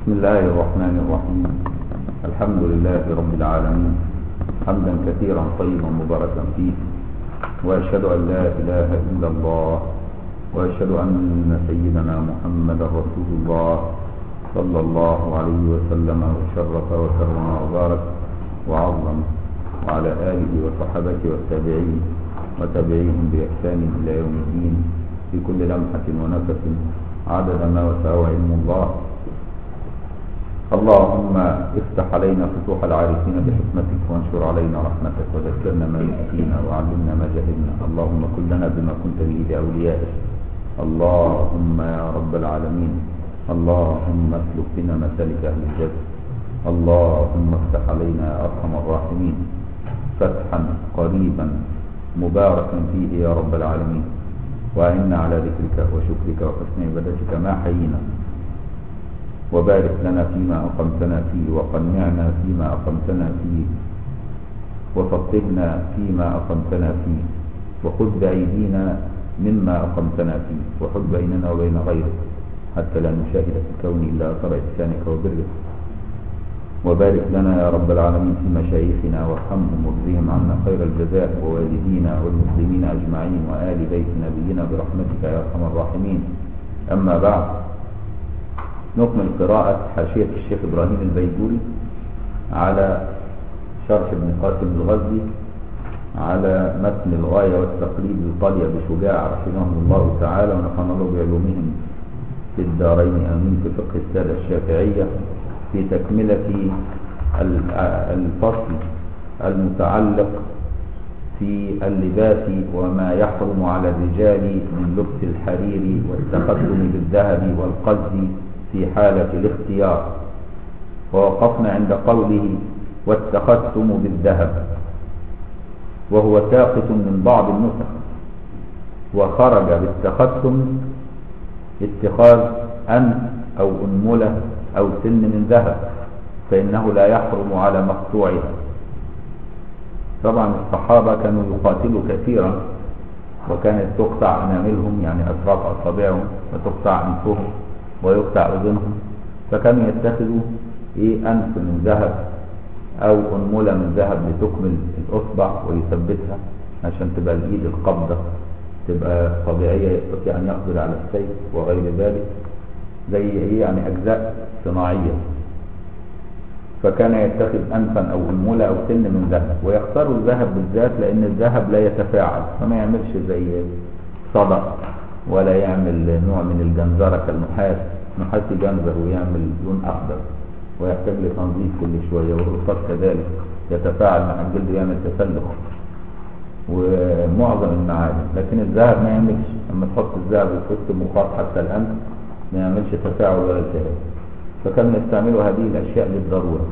بسم الله الرحمن الرحيم الحمد لله رب العالمين حمدا كثيرا طيبا مباركا فيه واشهد ان لا اله الا الله واشهد ان سيدنا محمدا رسول الله صلى الله عليه وسلم وشرف وكرم وبارك وعظم وعلى اله وصحبه والتابعين وتابعيهم باحسان الى يوم الدين في كل لمحه ونفس عدد ما وسعه علم الله اللهم افتح علينا فتوح العارفين بحكمتك وانشر علينا رحمتك وذكرنا ما نسينا وعلمنا ما جهلنا اللهم كن لنا بما كنت به لاوليائك اللهم يا رب العالمين اللهم اسلك بنا مسالك اهل الجنه اللهم افتح علينا يا ارحم الراحمين فتحا قريبا مباركا فيه يا رب العالمين واعنا على ذكرك وشكرك وحسن عبادتك ما حيينا وبارك لنا فيما أقمتنا فيه وقنعنا فيما أقمتنا فيه وفقهنا فيما أقمتنا فيه وخذ بأيدينا مما أقمتنا فيه وحد بيننا وبين غيرك حتى لا نشاهد في الكون إلا أثر إحسانك وبرك وبارك لنا يا رب العالمين في مشايخنا وارحمهم واجزهم عنا خير الجزاء ووالدينا والمسلمين أجمعين وآل بيت نبينا برحمتك يا أرحم الراحمين أما بعد نكمل قراءة حاشية الشيخ إبراهيم البيجوري على شرح ابن قاسم الغزي على متن الغاية والتقليد لطالية بشجاع رحمهم الله تعالى ونفعنا الله بعلومهم في الدارين آمين في فقه السادة الشافعية في تكملة الفصل المتعلق في اللباس وما يحرم على الرجال من لبس الحرير والتقدم بالذهب والقز في حالة الاختيار ووقفنا عند قوله واتخذتم بالذهب وهو ساقط من بعض النسخ وخرج باتخذتم اتخاذ أنف أو أنملة أو سن من ذهب فإنه لا يحرم على مقطوعها طبعا الصحابة كانوا يقاتلوا كثيرا وكانت تقطع أناملهم يعني أطراف أصابعهم وتقطع أنفهم ويقطع أذنهم فكانوا يتخذوا إيه أنف من ذهب أو أنملة من ذهب لتكمل الأصبع ويثبتها عشان تبقى الإيد القبضة تبقى طبيعية يستطيع أن يقدر على السيف وغير ذلك زي إيه يعني أجزاء صناعية فكان يتخذ أنفا أو أنملة أو سن من ذهب ويختار الذهب بالذات لأن الذهب لا يتفاعل فما يعملش زي صدى ولا يعمل نوع من الجنزرة كالنحاس نحاس يجنزر ويعمل لون أخضر ويحتاج لتنظيف كل شوية والرصاص كذلك يتفاعل مع الجلد ويعمل تسلخ ومعظم المعادن لكن الذهب ما يعملش لما تحط الذهب في وسط المخاط حتى الأنف ما يعملش تفاعل ولا التهاب فكانوا يستعملوا هذه الأشياء للضرورة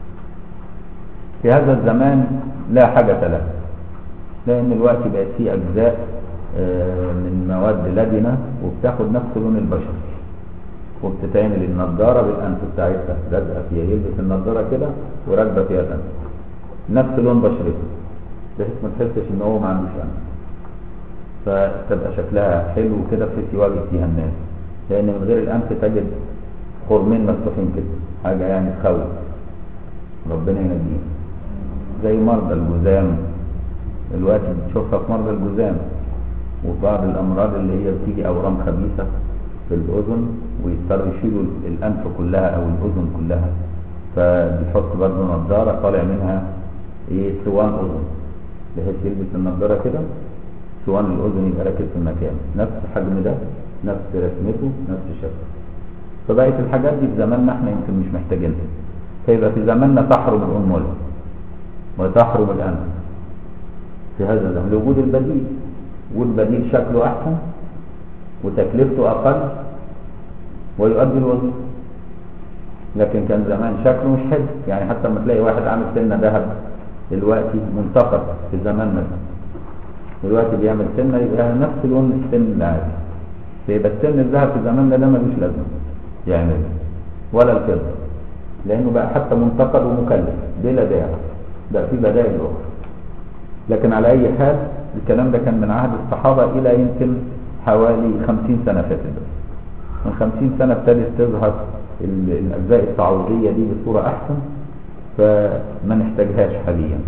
في هذا الزمان لا حاجة له لأن الوقت بقت فيه أجزاء من مواد لبنة وبتاخد نفس لون البشر وبتتعمل النضارة بالأنف بتاعتها لازقة فيها يلبس النضارة كده وراكبة فيها الأنف نفس لون بشرته بحيث ما تحسش إن هو ما عندوش أنف فتبقى شكلها حلو كده في يواجه فيها الناس لأن من غير الأنف تجد خرمين مفتوحين كده حاجة يعني تخوف ربنا ينجينا زي مرضى الجذام دلوقتي بتشوفها في مرضى الجذام وبعض الأمراض اللي هي بتيجي أورام خبيثة في الأذن ويضطروا يشيلوا الأنف كلها أو الأذن كلها فبيحط برضه نظارة طالع منها إيه سوان أذن بحيث يلبس النظارة كده سوان الأذن يبقى راكب في المكان نفس الحجم ده نفس رسمته نفس شكله فبقت الحاجات دي في زماننا احنا يمكن مش محتاجينها فيبقى في زماننا تحرم الأنملة وتحرم الأنف في هذا الزمن لوجود البديل والبديل شكله أحسن وتكلفته أقل ويؤدي الوظيفة لكن كان زمان شكله مش حلو يعني حتى لما تلاقي واحد عامل سنة ذهب دلوقتي منتقد في زمان مثلا دلوقتي بيعمل سنة يبقى نفس لون السن العادي فيبقى السن الذهب في زماننا ده ملوش لازمة يعمل ولا الفضة لأنه بقى حتى منتقد ومكلف بلا داعي بقى في بدائل أخرى لكن على أي حال الكلام ده كان من عهد الصحابة إلى يمكن حوالي خمسين سنة فاتت من خمسين سنة ابتدت تظهر ال- الأجزاء التعويضية دي بصورة أحسن فما نحتاجهاش حاليا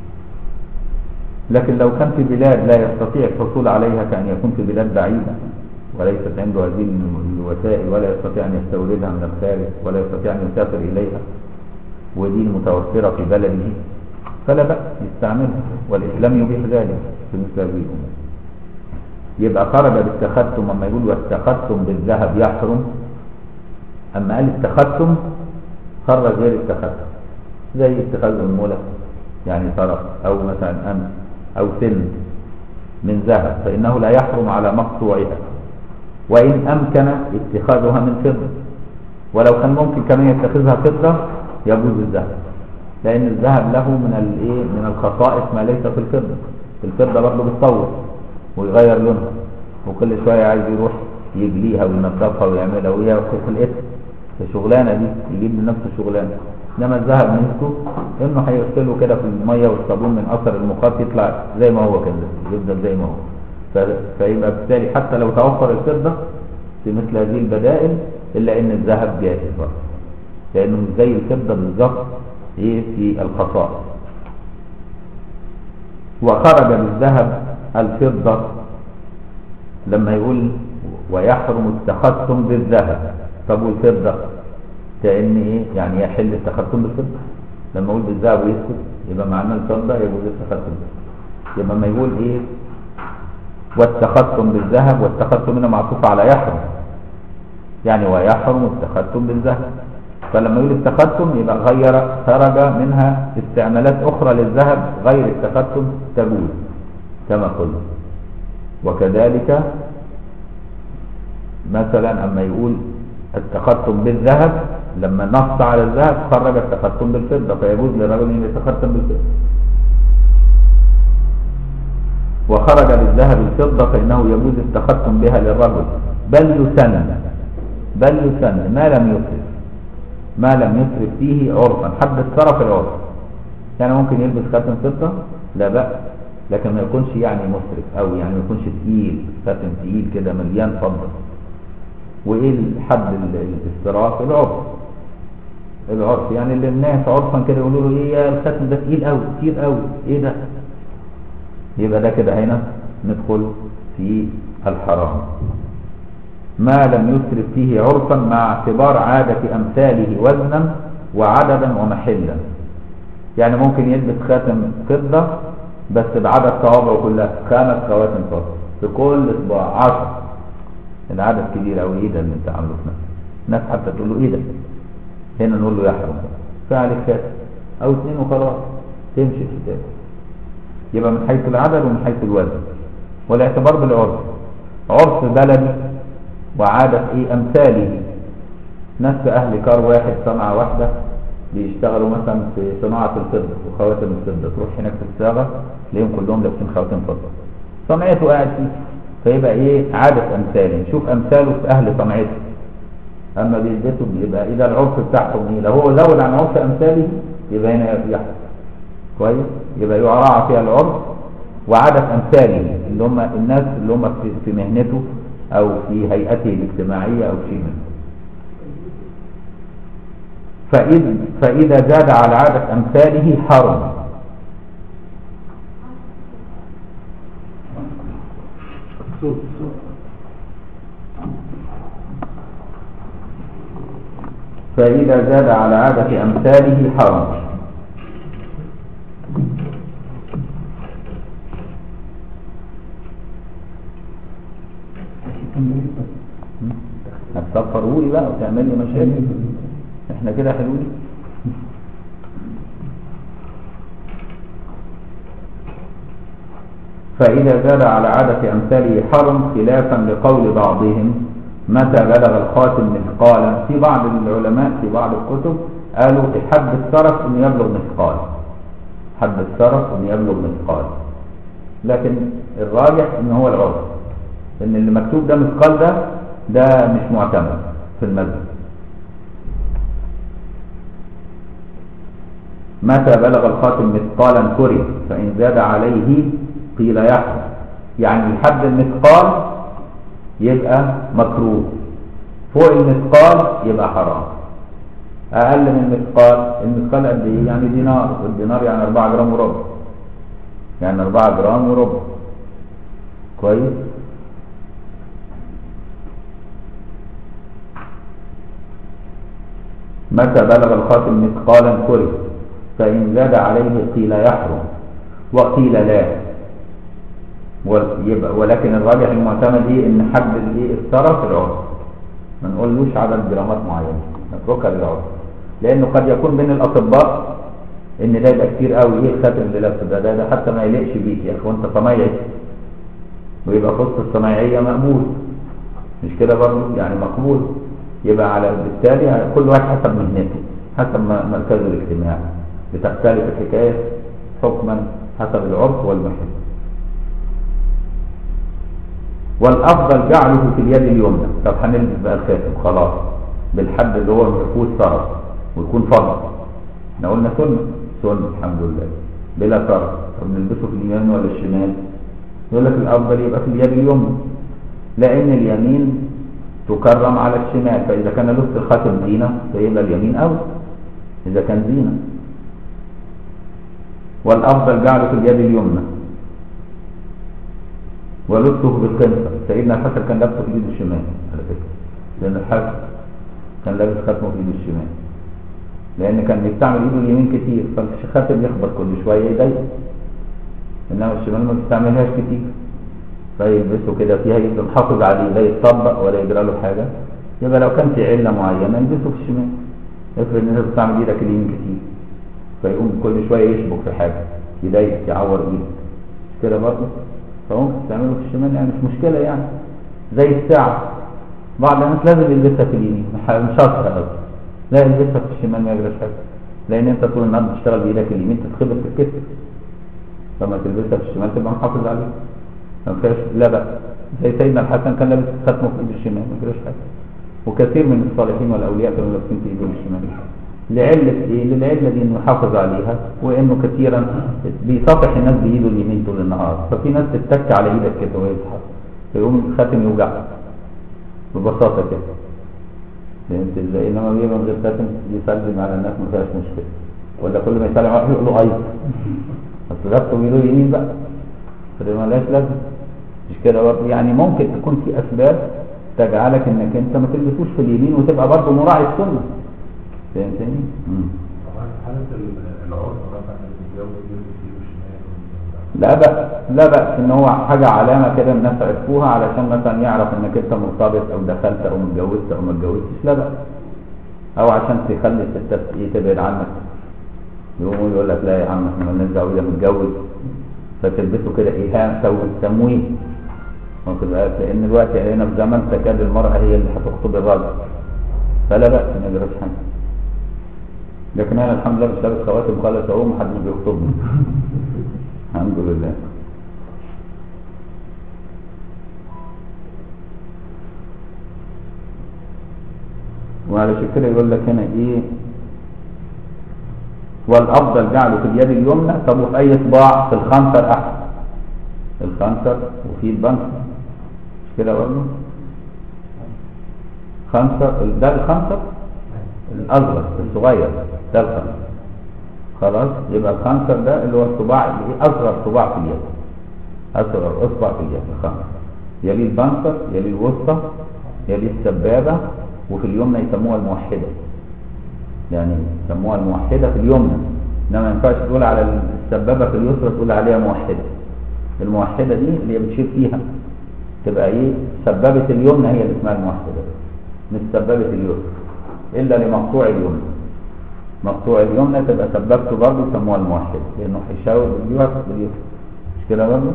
لكن لو كان في بلاد لا يستطيع الحصول عليها كأن يكون في بلاد بعيدة وليست عنده هذه الوسائل ولا يستطيع أن يستوردها من الخارج ولا يستطيع أن يسافر إليها ودي المتوفرة في بلده فلا بأس يستعملها والإسلام يبيح ذلك في مثل هذه الأمور يبقى خرج بالتختم لما يقول والتختم بالذهب يحرم أما قال التختم خرج غير التختم زي اتخاذ المولى يعني طرف أو مثلا أمس أو سن من ذهب فإنه لا يحرم على مقطوعها وإن أمكن اتخاذها من فضة ولو كان ممكن كمان يتخذها فضة يجوز الذهب لأن الذهب له من الايه من الخصائص ما ليس في الفضة الفضة برضه بتطور ويغير لونها وكل شوية عايز يروح يجليها وينظفها ويعملها وهي في الاسم الشغلانة دي يجيب لنفسه شغلانة انما الذهب ميزته انه هيغسله كده في الميه والصابون من اثر المخاط يطلع زي ما هو كده يفضل زي ما هو ف- فيبقى بالتالي حتى لو توفر الفضه في مثل هذه البدائل الا ان الذهب جاهز برضه لانه مش زي الفضه بالظبط ايه في الخصائص وخرج بالذهب الفضه لما يقول ويحرم التختم بالذهب طب والفضه كأن ايه يعني يحل التختم بالفضة لما اقول بالذهب ويسكت يبقى معناه الفضة يجوز التختم يبقى لما يقول ايه والتختم بالذهب والتختم هنا معطوف على يحرم يعني ويحرم التختم بالذهب فلما يقول التختم يبقى غير خرج منها استعمالات اخرى للذهب غير التختم تجوز كما قلنا وكذلك مثلا اما يقول التختم بالذهب لما نص على الذهب خرج التختم بالفضة فيجوز للرجل أن يتختم بالفضة وخرج بالذهب الفضة فإنه يجوز التختم بها للرجل بل يسن بل يسن ما لم يسرف ما لم يسرف فيه عرفا حد الطرف العرف يعني ممكن يلبس خاتم فضة لا بأس لكن ما يكونش يعني مسرف أو يعني ما يكونش تقيل خاتم تقيل كده مليان فضة وايه الحد ال- الاسراف العرف العرف يعني اللي الناس عرفا كده يقولوا له ايه يا الختم ده تقيل قوي كتير قوي ايه ده يبقى ده كده هنا ندخل في الحرام ما لم يسرف فيه عرفا مع اعتبار عادة امثاله وزنا وعددا ومحلا يعني ممكن يلبس خاتم فضة بس بعدد صوابعه كلها خمس خواتم فضة في كل صباع عشر العدد كبير قوي ايه ده اللي انت عامله في نفسك الناس حتى تقول له ايه ده هنا نقول له يحرم فعل خاتم او اثنين وخلاص تمشي الكتاب يبقى من حيث العدد ومن حيث الوزن والاعتبار بالعرف عرف بلدي وعادة ايه امثاله ناس في اهل كار واحد صنعة واحدة بيشتغلوا مثلا في صناعة الفضة وخواتم الفضة تروح هناك في الصاغة تلاقيهم كلهم لابسين خواتم فضة صنعته قاعد فيه فيبقى ايه عادة امثاله نشوف امثاله في اهل صنعته اما بيثبتوا يبقى اذا العرف بتاعهم ايه لو هو زود عن عرف امثاله يبقى هنا يحصل كويس يبقى يراعى فيها العرف وعادة امثاله اللي هم الناس اللي هم في, في مهنته او في هيئته الاجتماعية او شيء منه فإذا, فإذا زاد على عادة أمثاله حرم فإذا زاد على عادة أمثاله حرم هتصفروا لي بقى وتعمل لي مشاكل احنا كده حلوين فإذا زاد على عادة أمثاله حرم خلافا لقول بعضهم متى بلغ الخاتم مثقالا في بعض العلماء في بعض الكتب قالوا حد السرف أن يبلغ مثقال حد السرف أن يبلغ مثقال لكن الراجح أن هو العرف أن اللي مكتوب ده مثقال ده ده مش معتمد في المذهب متى بلغ الخاتم مثقالا كره فإن زاد عليه قيل يحرم يعني الحد المثقال يبقى مكروه فوق المثقال يبقى حرام اقل من المثقال المثقال قد ايه يعني دينار والدينار يعني 4 جرام وربع يعني 4 جرام وربع كويس متى بلغ الخاتم مثقالا كره فإن زاد عليه قيل يحرم وقيل لا ويبقى ولكن الراجح المعتمد ايه ان حد الايه الثرى في العرف ما نقولوش عدد جرامات معينه نتركها للعرف لانه قد يكون بين الاطباء ان ده يبقى كتير قوي ايه الخاتم اللي لابسه ده, ده ده حتى ما يليقش بيك يا اخي وانت صنايعي ويبقى خص الصنايعيه مقبول مش كده برضه يعني مقبول يبقى على بالتالي على كل واحد حسب مهنته حسب مركزه الاجتماعي بتختلف الحكايه حكما حسب العرف والمحن والافضل جعله في اليد اليمنى طب هنلبس بقى الخاتم خلاص بالحد اللي هو ما فيهوش طرف ويكون فضل احنا قلنا سنه سنه الحمد لله بلا طرف طب نلبسه في اليمين ولا الشمال يقول لك الافضل يبقى في اليد اليمنى لان اليمين تكرم على الشمال فاذا كان لبس الخاتم زينه فيبقى اليمين اولى اذا كان زينه والافضل جعله في اليد اليمنى ولبسه بالقنصة سيدنا الحسن كان لابسه في ايده الشمال على فكرة لأن الحسن كان لابس خاتمه في ايده الشمال لأن كان بيستعمل ايده اليمين كتير فالخاتم يخبط كل شوية يضايق إنما الشمال ما بيستعملهاش كتير فيلبسه كده فيها يبقى محافظ عليه لا يتطبق ولا يجرى له حاجة يبقى لو كان في علة معينة يلبسه في الشمال افرض ان انت بتستعمل ايدك اليمين كتير فيقوم كل شوية يشبك في حاجة يضايق يعور ايدك كده برضه فممكن تعمله في الشمال يعني مش مشكلة يعني زي الساعة بعض الناس لازم يلبسها في اليمين مش شرط قوي لا يلبسها في الشمال ما يجراش حاجة لأن أنت طول النهار بتشتغل بإيدك اليمين تتخبط في الكتف فما تلبسها في الشمال تبقى محافظ عليها ما فيهاش لا بقى زي سيدنا الحسن كان لابس ختمه في ايده الشمال ما يجراش حاجة وكثير من الصالحين والأولياء كانوا لابسين في ايدهم الشمال لعلة ايه؟ للعلة دي انه يحافظ عليها وانه كثيرا بيصافح الناس بايده اليمين طول النهار ففي ناس تتك على ايدك كده وهي بتحط فيقوم الخاتم يوجعك ببساطة كده فهمت ازاي؟ انما بيبقى من غير خاتم يسلم على الناس ما فيهاش مشكلة ولا كل ما يسلم على يقول له ايضا اصل ربطه بايده اليمين بقى فده مالهاش لازمة مش كده برضه يعني ممكن تكون في اسباب تجعلك انك انت ما تلبسوش في اليمين وتبقى برضه مراعي السنه فهمتني؟ حالة العرف مثلا الجو يلبس ايده الشمال لا بأس لا بأس ان هو حاجة علامة كده الناس عرفوها علشان مثلا يعرف انك انت مرتبط او دخلت او متجوزت او ما اتجوزتش لا بأس او عشان تخلي الستات ايه تبعد عنك يقوموا يقول لك لا يا عم احنا مالناش دعوه ده متجوز فتلبسه كده ايهام سوي تمويه واخد بالك لان دلوقتي علينا في زمن تكاد المرأة هي اللي هتخطب الراجل فلا بأس ما يجراش حاجة لكن انا الحمد لله مش لابس خواتم خالص اهو محدش بيخطبني الحمد لله وعلى كده يقول لك هنا ايه والافضل جعله في اليد اليمنى طب وفي اي صباع في الخنصر احسن الخنصر وفي البنصر مش كده برضه خنصر ده الخنصر الاصغر الصغير ده الخنصر خلاص يبقى الخنصر ده اللي هو الصباع اللي هي اصغر صباع في اليد اصغر اصبع في اليد الخنصر يلي البنصر يلي الوسطى يلي السبابه وفي اليمنى يسموها الموحده يعني يسموها الموحده في اليمنى انما ما ينفعش تقول على السبابه في اليسرى تقول عليها موحده الموحده دي اللي هي بتشير فيها تبقى ايه سبابه اليمنى هي اللي اسمها الموحده مش سبابه اليسرى الا لمقطوع اليمنى مقطوع اليمنى تبقى سبابته برضه يسموها الموحده لانه هيشاور باليسرى باليسرى مش كده برضه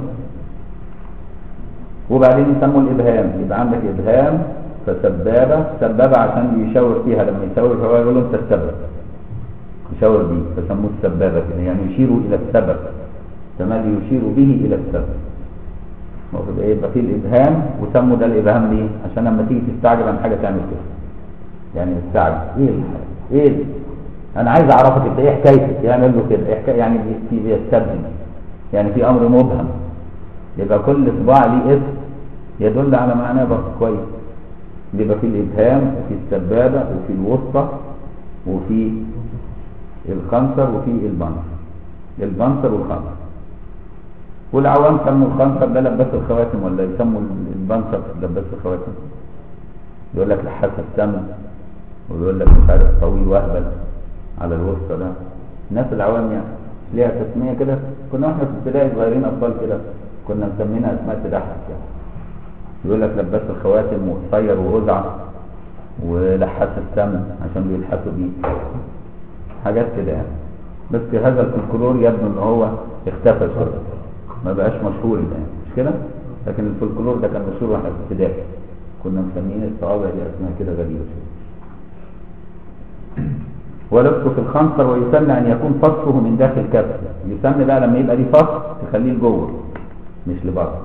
وبعدين يسموا الابهام يبقى عندك ابهام فسبابة سبابة عشان بيشاور فيها لما يشاور فهو يقول له انت السبب يشاور بيه فسموه السبابة كده يعني يشير الى السبب تمام يشير به الى السبب المفروض ايه يبقى فيه الابهام وسموا ده الابهام ليه عشان لما تيجي تستعجب عن حاجة تعمل كده يعني تستعجب ايه الحاجة ايه ده؟ انا عايز اعرفك انت ايه حكايتك يعمل له كده ايه حكاية يعني في بيستبدل يعني في امر مبهم يبقى كل صباع ليه اسم يدل على معناه برضه كويس بيبقى في الإبهام وفي السبابة وفي الوسطى وفي الخنصر وفي البنصر البنصر والخنصر والعوام سموا الخنصر ده لباس الخواتم ولا يسموا البنصر لباس الخواتم يقول لك لحاس السمن ويقول لك مش عارف طويل واهبل على الوسطى ده الناس العوام يعني ليها تسميه كده كنا احنا في ابتدائي صغيرين اطفال كده كنا مسمينها اسماء تضحك يعني يقول لك لباس الخواتم وقصير وهزع ولحاس السمن عشان بيلحسوا بيه حاجات كده يعني بس هذا الفلكلور يبدو ان هو اختفى شويه ما بقاش مشهور الان مش كده لكن الفلكلور ده كان مشهور واحنا في ابتدائي كنا مسميين الصوابع دي اسماء كده غريبه شويه ولبسه في الخنصر ويسن ان يكون فصه من داخل كف يسن بقى لما يبقى ليه فص تخليه لجوه مش لبره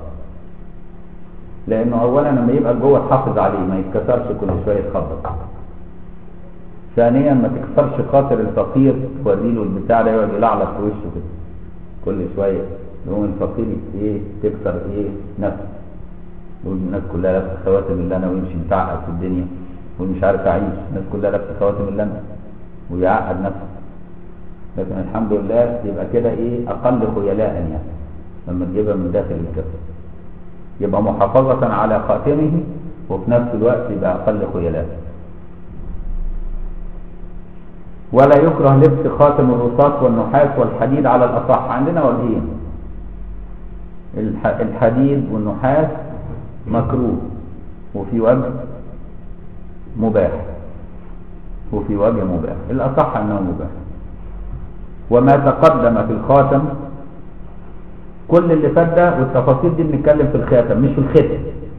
لانه اولا لما يبقى لجوه تحافظ عليه ما يتكسرش كل شويه يتخبط ثانيا ما تكسرش خاطر الفقير توري له البتاع ده يقعد يلعلق في وشه كده كل شويه يقوم الفقير ايه تكسر ايه نفسه يقول الناس كلها لابسه خواتم اللي انا ويمشي متعقد في الدنيا ومش عارف اعيش الناس كلها لابسه خواتم اللي انا ويعقد نفسه لكن الحمد لله يبقى كده ايه اقل خيلاء يعني لما تجيبها من داخل الكف يبقى محافظة على خاتمه وفي نفس الوقت يبقى اقل خيلاء ولا يكره لبس خاتم الرصاص والنحاس والحديد على الاصح عندنا وجهين الح- الحديد والنحاس مكروه وفي وجه مباح وفي وجه مباح الأصح أنه مباح وما تقدم في الخاتم كل اللي فات ده والتفاصيل دي بنتكلم في الخاتم مش في الختم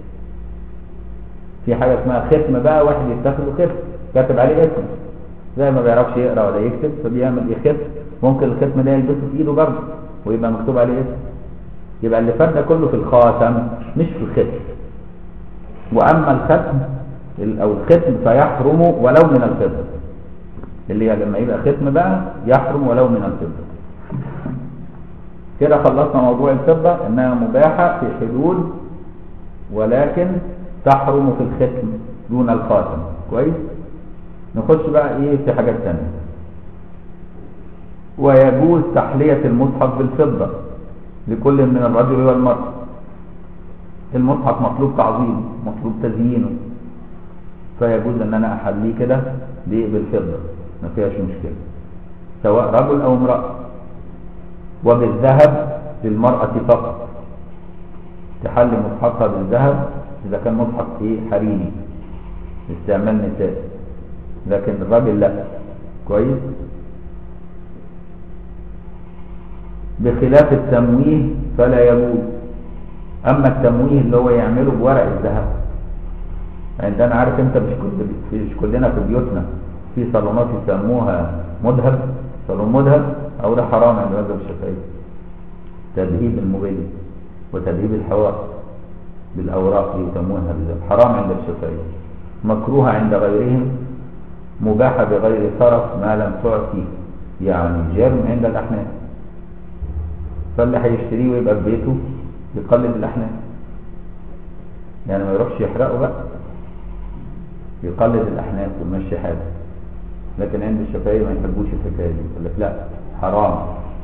في حاجة اسمها ختم بقى واحد يتخذه ختم كاتب عليه اسم زي ما بيعرفش يقرا ولا يكتب فبيعمل ايه ختم ممكن الختم ده يلبسه في ايده برضه ويبقى مكتوب عليه اسم يبقى اللي فات ده كله في الخاتم مش في الختم واما الختم او الختم فيحرم ولو من الفضه اللي هي لما يبقى ختم بقى يحرم ولو من الفضه كده خلصنا موضوع الفضه انها مباحه في حدود ولكن تحرم في الختم دون الخاتم كويس نخش بقى ايه في حاجات تانية ويجوز تحلية المصحف بالفضة لكل من الرجل والمرأة المصحف مطلوب تعظيمه مطلوب تزيينه فيجوز ان انا احليه كده بايه بالفضه ما فيهاش مشكله سواء رجل او امراه وبالذهب للمراه فقط تحلي مصحفها بالذهب اذا كان مصحف ايه حريمي استعمال نساء لكن الراجل لا كويس بخلاف التمويه فلا يجوز اما التمويه اللي هو يعمله بورق الذهب عندنا عارف انت مش كل مش كلنا في بيوتنا في صالونات يسموها مذهب صالون مذهب او ده حرام عند مذهب الشافعي تذهيب الموبيل وتذهيب الحوار بالاوراق دي يسموها بالذهب حرام عند الشافعي مكروه عند غيرهم مباحة بغير صرف ما لم تعطي يعني جرم عند الأحناف فاللي هيشتريه ويبقى في بيته يقلد الأحناف يعني ما يروحش يحرقه بقى يقلد الأحناف ويمشي حاله لكن عند الشافعية ما يحبوش الحكاية دي يقول لك لا حرام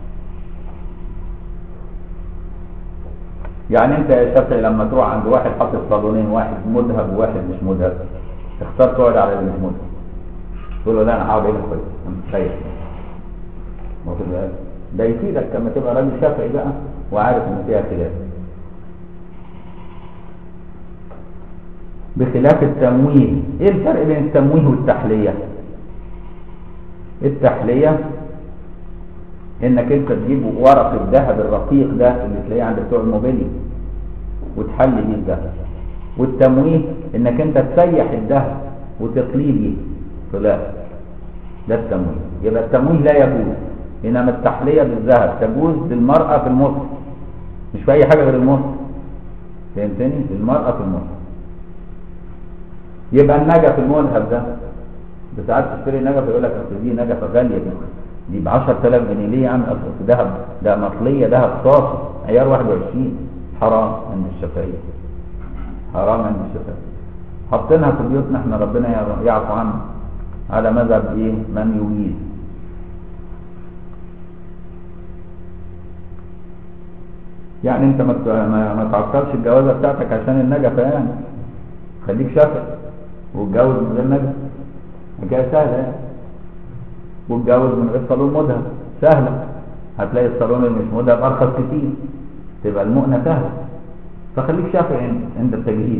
يعني انت يا شافعي لما تروح عند واحد حاطط صالونين واحد مذهب وواحد مش مذهب اختار تقعد على اللي مش مذهب تقول له لا انا هقعد هنا كويس انا مستريح واخد بالك ده يفيدك لما تبقى راجل شافعي بقى وعارف ان فيها خلاف بخلاف التمويه ايه الفرق بين التمويه والتحليه التحليه انك انت تجيب ورق الذهب الرقيق ده اللي تلاقيه عند بتوع الموبيلي وتحلي بيه الذهب والتمويه انك انت تسيح الذهب وتقليه بيه طلع ده التمويه يبقى التمويه لا يجوز انما التحليه بالذهب تجوز للمراه في المصر مش في اي حاجه غير المصر فهمتني للمراه في المصر يبقى النجف المذهب ده ساعات تشتري نجف يقول لك اصل دي نجفه غاليه جدا دي ب 10000 جنيه ليه يا عم اصل ذهب ده مطليه ذهب صافي عيار 21 حرام عند الشافعيه حرام عند الشافعيه حاطينها في بيوتنا احنا ربنا يعفو عنه على مذهب ايه من يجيز يعني انت ما ت- ما ما تعطلش الجوازه بتاعتك عشان النجفه يعني خليك شافع واتجوز من غير نجفه حكايه سهله يعني واتجوز من غير صالون مذهب سهله هتلاقي الصالون اللي مش مذهب ارخص كتير تبقى المؤنه سهله فخليك شافع عند عند التجهيز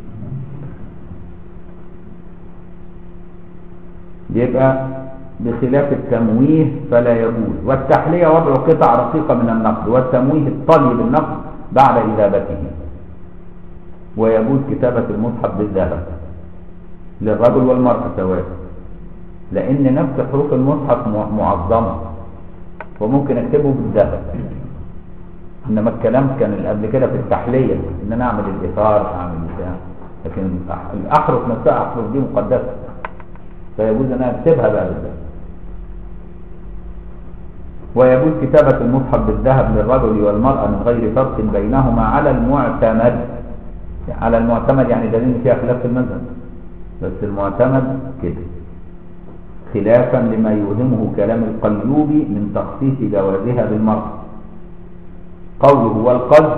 يبقى بخلاف التمويه فلا يجوز والتحلية وضع قطع رقيقة من النقد والتمويه الطلي بالنقد بعد إذابته ويجوز كتابة المصحف بالذهب للرجل والمرأة سواء لأن نفس حروف المصحف م- معظمة وممكن أكتبه بالذهب إنما الكلام كان اللي قبل كده في التحلية إن أنا أعمل الإثار أعمل بتاع لكن الأح- الأحرف نفسها أحرف دي مقدسة فيجوز أن أكتبها بقى بالذهب ويجوز كتابة المصحف بالذهب للرجل والمرأة من غير فرق بينهما على المعتمد على المعتمد يعني دليل إن فيها خلاف في المذهب بس المعتمد كده خلافا لما يوهمه كلام القليوبي من تخصيص جوازها بالمرأة قوله والقلب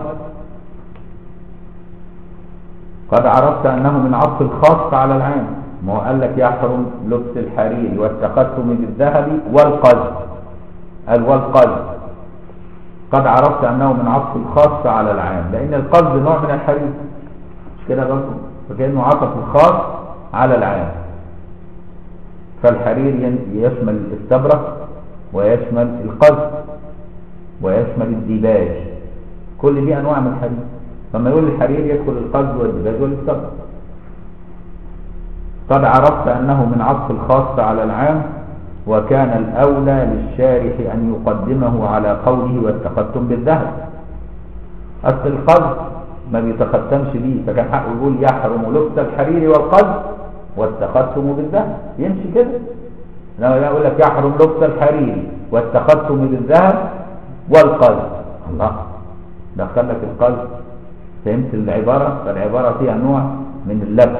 قد عرفت أنه من عطف الخاص على العام ما هو قال لك يحرم لبس الحرير والتختم بالذهب والقلب قال والقلب قد عرفت أنه من عطف الخاص على العام لأن القلب نوع من الحرير مش كده برضه فكأنه عطف الخاص على العام فالحرير ين- يشمل الاستبرق ويشمل القلب ويشمل الديباج كل دي أنواع من الحرير فما يقول الحرير يدخل القلب والديباج والاستبرق قد عرفت أنه من عطف الخاص على العام وكان الأولى للشارح أن يقدمه على قوله والتختم بالذهب أصل القلب ما بيتختمش بيه فكان حقه يقول يحرم لبس الحرير والقلب والتختم بالذهب يمشي كده لما يقول لك يحرم لبس الحرير والتختم بالذهب والقلب الله دخل لك القلب فهمت العبارة فالعبارة فيها نوع من اللبس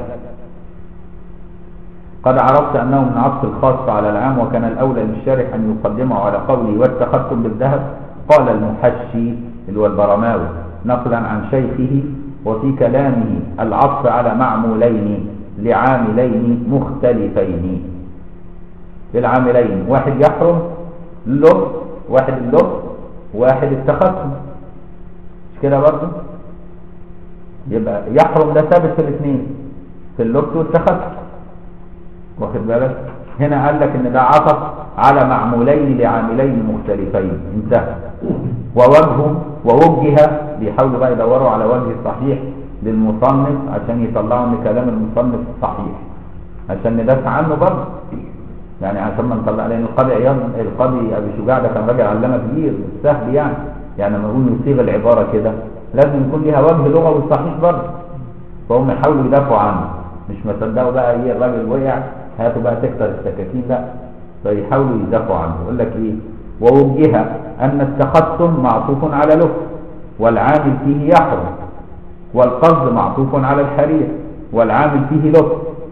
قد عرفت أنه من عطف الخاص على العام وكان الأولى للشارح أن يقدمه على قوله والتختم بالذهب قال المحشي اللي هو البرماوي نقلا عن شيخه وفي كلامه العطف على معمولين لعاملين مختلفين للعاملين واحد يحرم اللب واحد اللب واحد التختم مش كده برضه يبقى يحرم ده ثابت في الاثنين في اللبس والتختم واخد بالك هنا قال لك ان ده عطف على معمولين لعاملين مختلفين انتهى ووجهه ووجه بيحاولوا بقى يدوروا على وجه صحيح للمصنف عشان يطلعوا ان كلام المصنف صحيح عشان ندافع عنه برضه يعني عشان ما نطلع لان القاضي عياض القاضي ابي شجاع ده كان راجل علامه كبير مش سهل يعني يعني لما نقول يصيغ العباره كده لازم يكون ليها وجه لغوي صحيح برضه فهم يحاولوا يدافعوا عنه مش ما صدقوا بقى ايه الراجل وقع هاتوا بقى تكسر السكاكين لا فيحاولوا يدافعوا عنه يقول لك ايه ووجه ان التختم معطوف على لف والعامل فيه يحرم والقصد معطوف على الحرير والعامل فيه لف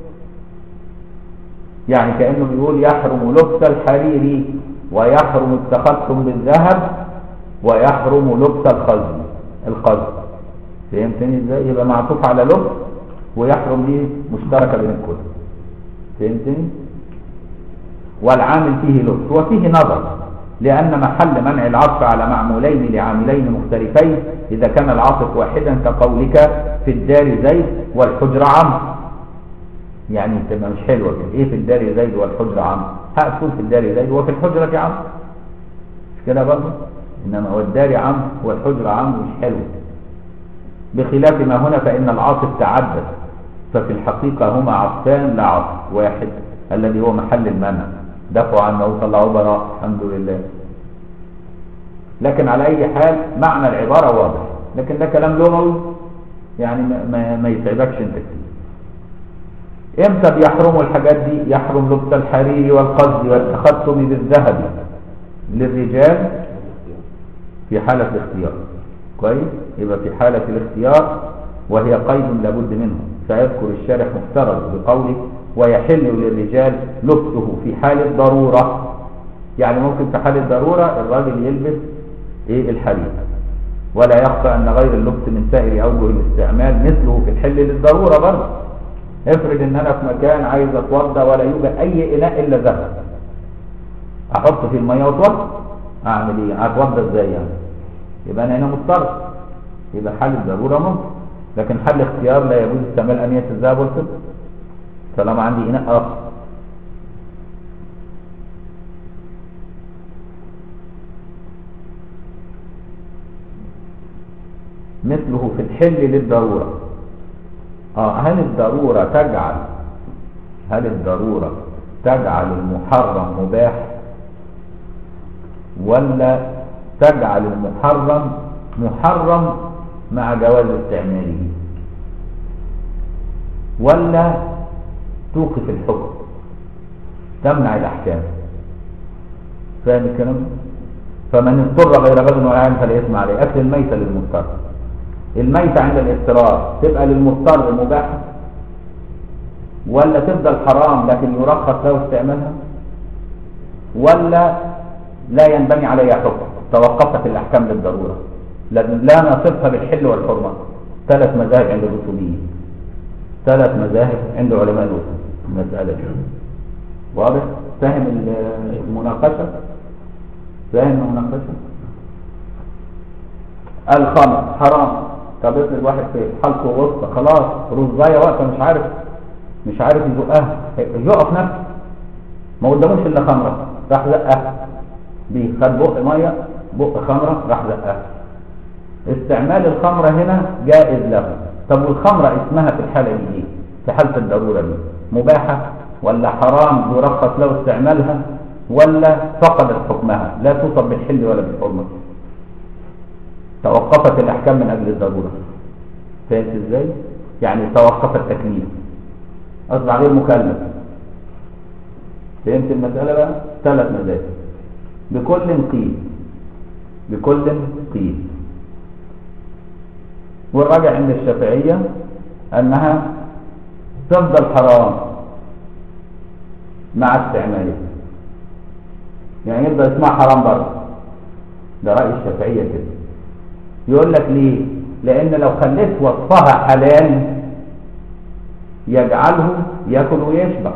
يعني كأنه بيقول يحرم لبس الحرير ويحرم التختم بالذهب ويحرم لبس الخزن القصد فهمتني ازاي يبقى معطوف على لبس ويحرم دي مشتركة بين الكل فهمتني والعامل فيه لبس وفيه نظر لأن محل منع العطف على معمولين لعاملين مختلفين إذا كان العاطف واحدا كقولك في الدار زيد والحجر عمرو يعني تبقى مش حلوة كده ايه في الدار زيد والحجر عمرو هقفل في الدار زيد وفي الحجرة عمرو مش كده برضه انما هو الدار عمرو والحجر عمرو مش حلو بخلاف ما هنا فإن العاطف تعدد ففي الحقيقة هما عطفان لا عطف واحد الذي هو محل المنع دفعوا عنه وطلعوا براء الحمد لله لكن على أي حال معنى العبارة واضح لكن ده كلام لغوي يعني ما, ما, ما يتعبكش انت كتير امتى بيحرموا الحاجات دي يحرم لبس الحرير والقصد والتختم بالذهب للرجال في حالة الاختيار كويس يبقى في حالة الاختيار وهي قيد لابد منه سيذكر الشارح مفترض بقوله ويحل للرجال لبسه في حال الضرورة يعني ممكن في حال الضرورة الراجل يلبس ايه الحرير ولا يخفى ان غير اللبس من سائر اوجه الاستعمال مثله في الحل للضرورة برضه افرض ان انا في مكان عايز اتوضى ولا يوجد اي اناء الا ذهب احط في الميه واتوضى اعمل ايه اتوضى ازاي يعني يبقى انا هنا مضطر يبقى حل الضروره ممكن لكن حل اختيار لا يجوز استعمال انيه الذهب والفضه طالما عندي اناء اخر مثله في الحل للضروره اه هل الضروره تجعل هل الضروره تجعل المحرم مباح ولا تجعل المحرم محرم مع جواز استعماله ولا توقف الحكم تمنع الاحكام فاهم الكلام فمن اضطر غير غد ولا عام فلا اثم عليه اكل الميتة للمضطر الميتة عند الاضطرار تبقى للمضطر مباحة ولا تفضل حرام لكن يرخص له استعمالها ولا لا ينبني عليها حكم توقفت الاحكام للضروره لا نصفها بالحل والحرمه ثلاث مذاهب عند الاصوليين ثلاث مذاهب عند علماء الاصول المساله دي واضح فاهم المناقشه فاهم المناقشه الخمر حرام طب افرض واحد في حلقه وسطى خلاص رزايه واقفه مش عارف مش عارف يزقها يقف نفسه ما قداموش الا خمره راح زقها بيه خد بق ميه بق خمره راح زقها استعمال الخمره هنا جائز له طب والخمره اسمها في الحاله دي ايه في حاله الضروره دي مباحه ولا حرام يرخص له استعمالها ولا فقدت حكمها لا توصف بالحل ولا بالحرمه توقفت الاحكام من اجل الضروره فهمت ازاي يعني توقف التكليف اصبح غير مكلف فهمت المساله بقى ثلاث مذاهب بكل قيل بكل قيل والراجع عند الشافعية أنها تفضل حرام مع استعمالها يعني يبقى اسمها حرام برضه ده رأي الشافعية كده يقول لك ليه لأن لو خليت وصفها حلال يجعله ياكل ويشبع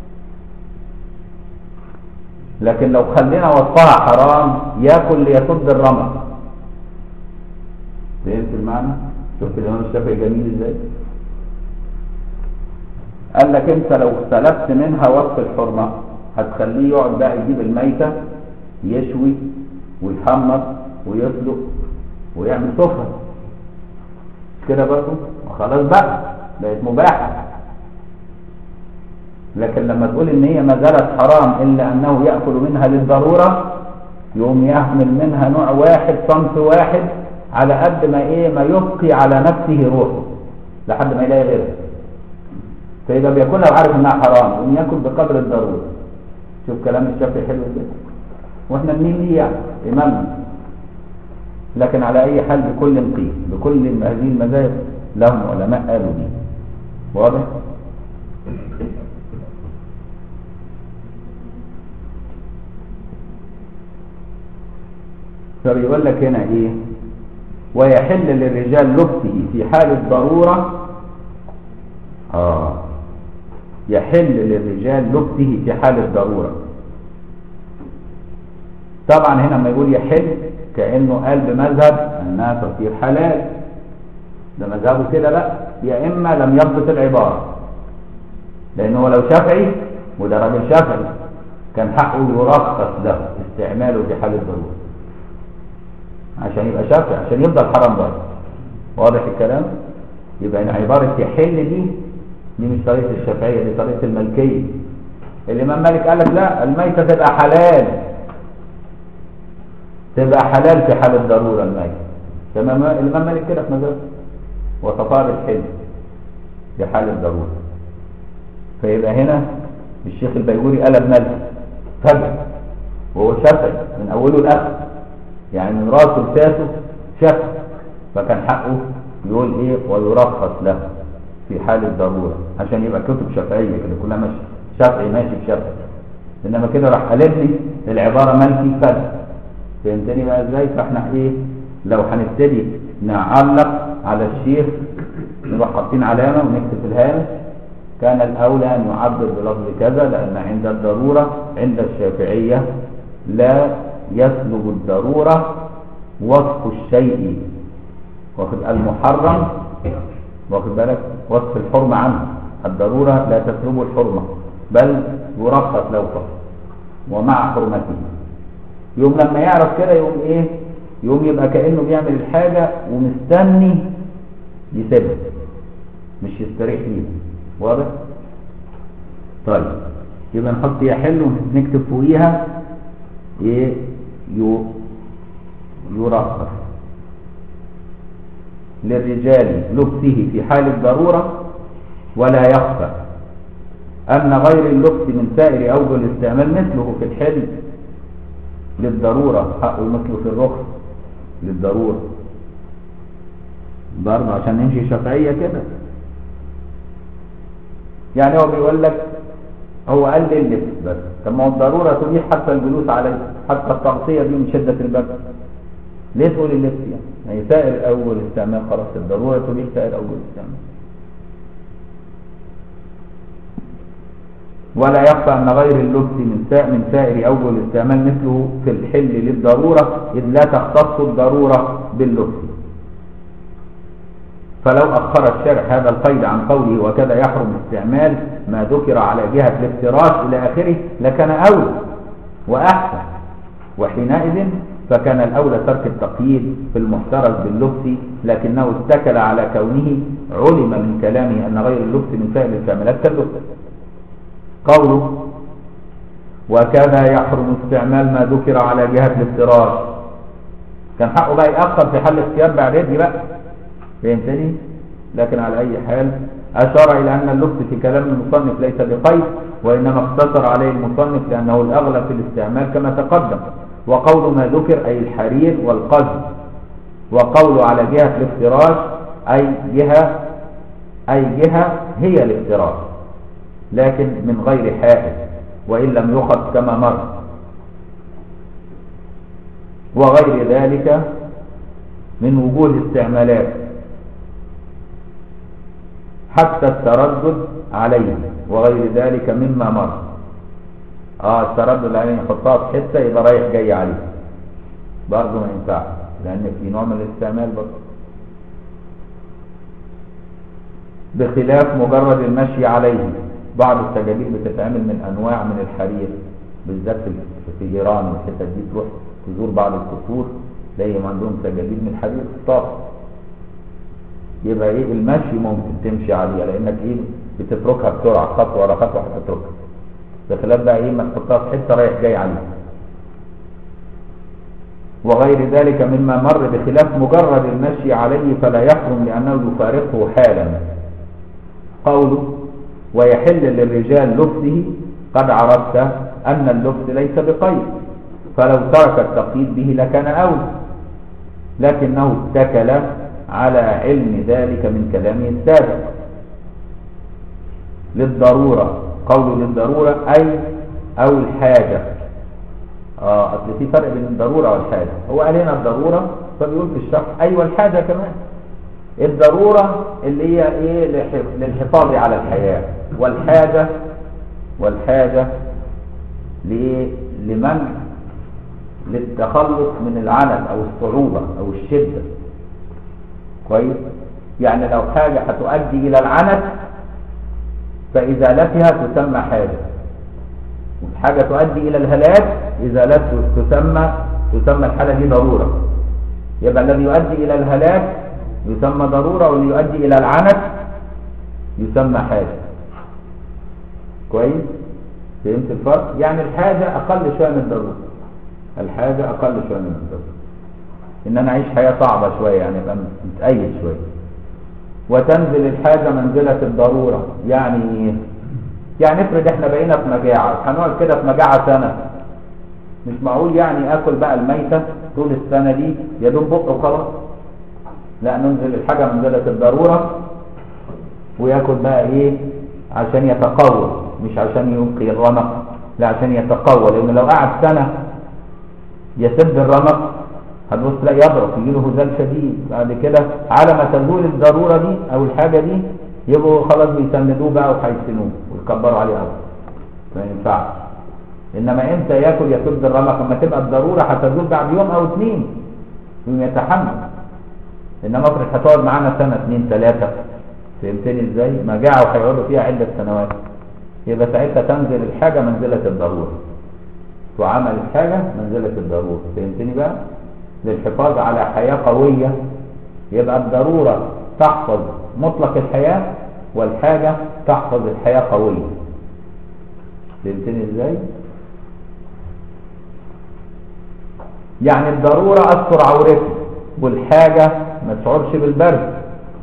لكن لو خلينا وصفها حرام ياكل ليسد الرمق فهمت المعنى شفت الامام الشافعي جميل ازاي قال لك انت لو سلبت منها وصف الحرمه هتخليه يقعد بقى يجيب الميته يشوي ويحمر ويسلق ويعمل سفره كده برضه خلاص بقى بقت مباحه لكن لما تقول ان هي ما زالت حرام الا انه ياكل منها للضروره يقوم يحمل منها نوع واحد صنف واحد على قد ما ايه ما يبقي على نفسه روحه لحد ما يلاقي غيره فيبقى بياكلها وعارف انها حرام يقوم ياكل بقدر الضروره شوف كلام الشافعي حلو كده واحنا منين ليه يعني امامنا لكن على اي حال بكل قيل بكل هذه المذاهب لهم علماء قالوا دي واضح فبيقول لك هنا ايه ويحل للرجال لبسه في حال الضرورة اه يحل للرجال لبسه في حال الضرورة طبعا هنا لما يقول يحل كأنه قال بمذهب انها تصير حلال ده مذهبه كده لا يا اما لم يضبط العبارة لانه لو شافعي وده راجل شافعي كان حقه يرخص له استعماله في حال الضروره عشان يبقى شافعي عشان يفضل حرام برضه واضح الكلام يبقى عبارة يحل دي دي مش طريقة الشافعية دي طريقة الملكية الإمام مالك قال لك لا الميتة تبقى حلال تبقى حلال في حال الضرورة الميتة تمام الإمام مالك كده في مذهبه وصفها بالحل في حال الضرورة فيبقى هنا الشيخ البيوري قلب ملك فجأة وهو شافعي من أوله لآخره يعني من راسه لساسه شك فكان حقه يقول ايه ويرخص له في حال الضرورة عشان يبقى كتب شافعية كده كلها ماشي شافعي ماشي بشافعي انما كده راح قالب لي العبارة مالكي كذا فهمتني بقى ازاي فاحنا ايه لو هنبتدي نعلق على الشيخ نروح حاطين علامة ونكتب في الهامش كان الأولى أن يعبر بلفظ كذا لأن عند الضرورة عند الشافعية لا يسلب الضرورة وصف الشيء واخد المحرم واخد بالك وصف الحرمة عنه الضرورة لا تسلب الحرمة بل يرخص لو فصل ومع حرمته يوم لما يعرف كده يقوم ايه يقوم يبقى كأنه بيعمل الحاجة ومستني يسيبها مش يستريح فيها واضح طيب يبقى نحط يحل ونكتب فوقيها ايه يو يرخص للرجال لبسه في حال الضرورة ولا يخفى أن غير اللبس من سائر أوجه الاستعمال مثله في الحل للضرورة حقه مثله في الرخص للضرورة برضه عشان نمشي شافعية كده يعني هو بيقول لك هو قال لي اللبس بس طب ما هو الضرورة تبيح حتى الجلوس عليه حتى التغطية دي من شدة البرد ليه تقول اللبس يعني؟ يعني سائر أول استعمال خلاص الضرورة تبيح سائر أول استعمال ولا يخفى أن غير اللبس من سائر من سائر أوجه الاستعمال مثله في الحل للضرورة إذ لا تختص الضرورة باللبس فلو أخر الشارع هذا القيد عن قوله وكذا يحرم استعمال ما ذكر على جهة الافتراش إلى آخره لكان أولى وأحسن وحينئذ فكان الأولى ترك التقييد في المحترز باللبس لكنه اتكل على كونه علم من كلامه أن غير اللبس من سائر الكاملات كاللبس قوله وكذا يحرم استعمال ما ذكر على جهة الافتراش كان حقه بقى يأخر في حل اختيار بعد يدي بقى فهمتني لكن على أي حال أشار إلى أن اللبس في كلام المصنف ليس بقيد وإنما اقتصر عليه المصنف لأنه الأغلب في الاستعمال كما تقدم وقول ما ذكر أي الحرير والقزم وقول على جهة الافتراش أي جهة أي جهة هي الافتراش لكن من غير حائل وإن لم يخذ كما مر وغير ذلك من وجوه الاستعمالات حتى التردد عليه وغير ذلك مما مر اه التردد عليه يحطها في حته يبقى رايح جاي عليه برضه ما ينفعش لان في نوع من الاستعمال برضه بخلاف مجرد المشي عليه بعض السجاجيد بتتعمل من انواع من الحرير بالذات في ايران والحتت دي تروح تزور بعض القصور تلاقيهم عندهم سجاجيد من الحرير طاف يبقى ايه المشي ممكن تمشي عليها لانك ايه بتتركها بسرعه خطوه ورا خطوه هتتركها بخلاف بقى ايه ما تحطها في حته رايح جاي عليها وغير ذلك مما مر بخلاف مجرد المشي عليه فلا يحرم لانه يفارقه حالا قوله ويحل للرجال لبسه قد عرفت ان اللبس ليس بقيد فلو ترك التقييد به لكان اولى لكنه اتكل على علم ذلك من كلامه السابق للضرورة قول للضرورة أي أو الحاجة اه اصل في فرق بين الضرورة والحاجة هو قال هنا الضرورة فبيقول في الشرح أيوة الحاجة كمان الضرورة اللي هي ايه للحفاظ على الحياة والحاجة والحاجة لإيه لمنع للتخلص من العنت أو الصعوبة أو الشدة كويس يعني لو حاجة هتؤدي إلى العنت فإزالتها تسمى حاجة حاجة تؤدي إلى الهلاك إزالته تسمى تسمى الحالة دي ضرورة يبقى الذي يؤدي إلى الهلاك يسمى ضرورة واللي يؤدي إلى العنت يسمى حاجة كويس فهمت الفرق يعني الحاجة أقل شوية من الضرورة الحاجة أقل شوية من الضرورة إن أنا أعيش حياة صعبة شوية يعني أبقى متأيد شوية وتنزل الحاجة منزلة الضرورة يعني إيه؟ يعني افرض احنا بقينا في مجاعة هنقعد كده في مجاعة سنة مش معقول يعني اكل بقى الميتة طول السنة دي يا دوب بق وخلاص لا ننزل الحاجة منزلة الضرورة وياكل بقى ايه عشان يتقوى مش عشان يبقي الرمق لا عشان يتقوى لان لو قعد سنه يسد الرمق هتبص تلاقي يضرب يجي له هزال شديد بعد كده على ما تزول الضروره دي او الحاجه دي يبقوا خلاص بيسندوه بقى وهيسنوه ويكبروا عليه قوي ما ينفعش انما امتى ياكل يسد الرمق لما تبقى الضروره هتزول بعد يوم او اثنين يوم يتحمل انما افرض هتقعد معانا سنه اثنين ثلاثه فهمتني ازاي؟ مجاعه وهيقعدوا فيها عده سنوات يبقى ساعتها تنزل الحاجه منزله الضروره تعامل الحاجه منزله الضروره فهمتني بقى؟ للحفاظ على حياه قويه يبقى الضروره تحفظ مطلق الحياه والحاجه تحفظ الحياه قويه فهمتني ازاي؟ يعني الضرورة أستر عورتي والحاجة ما تشعرش بالبرد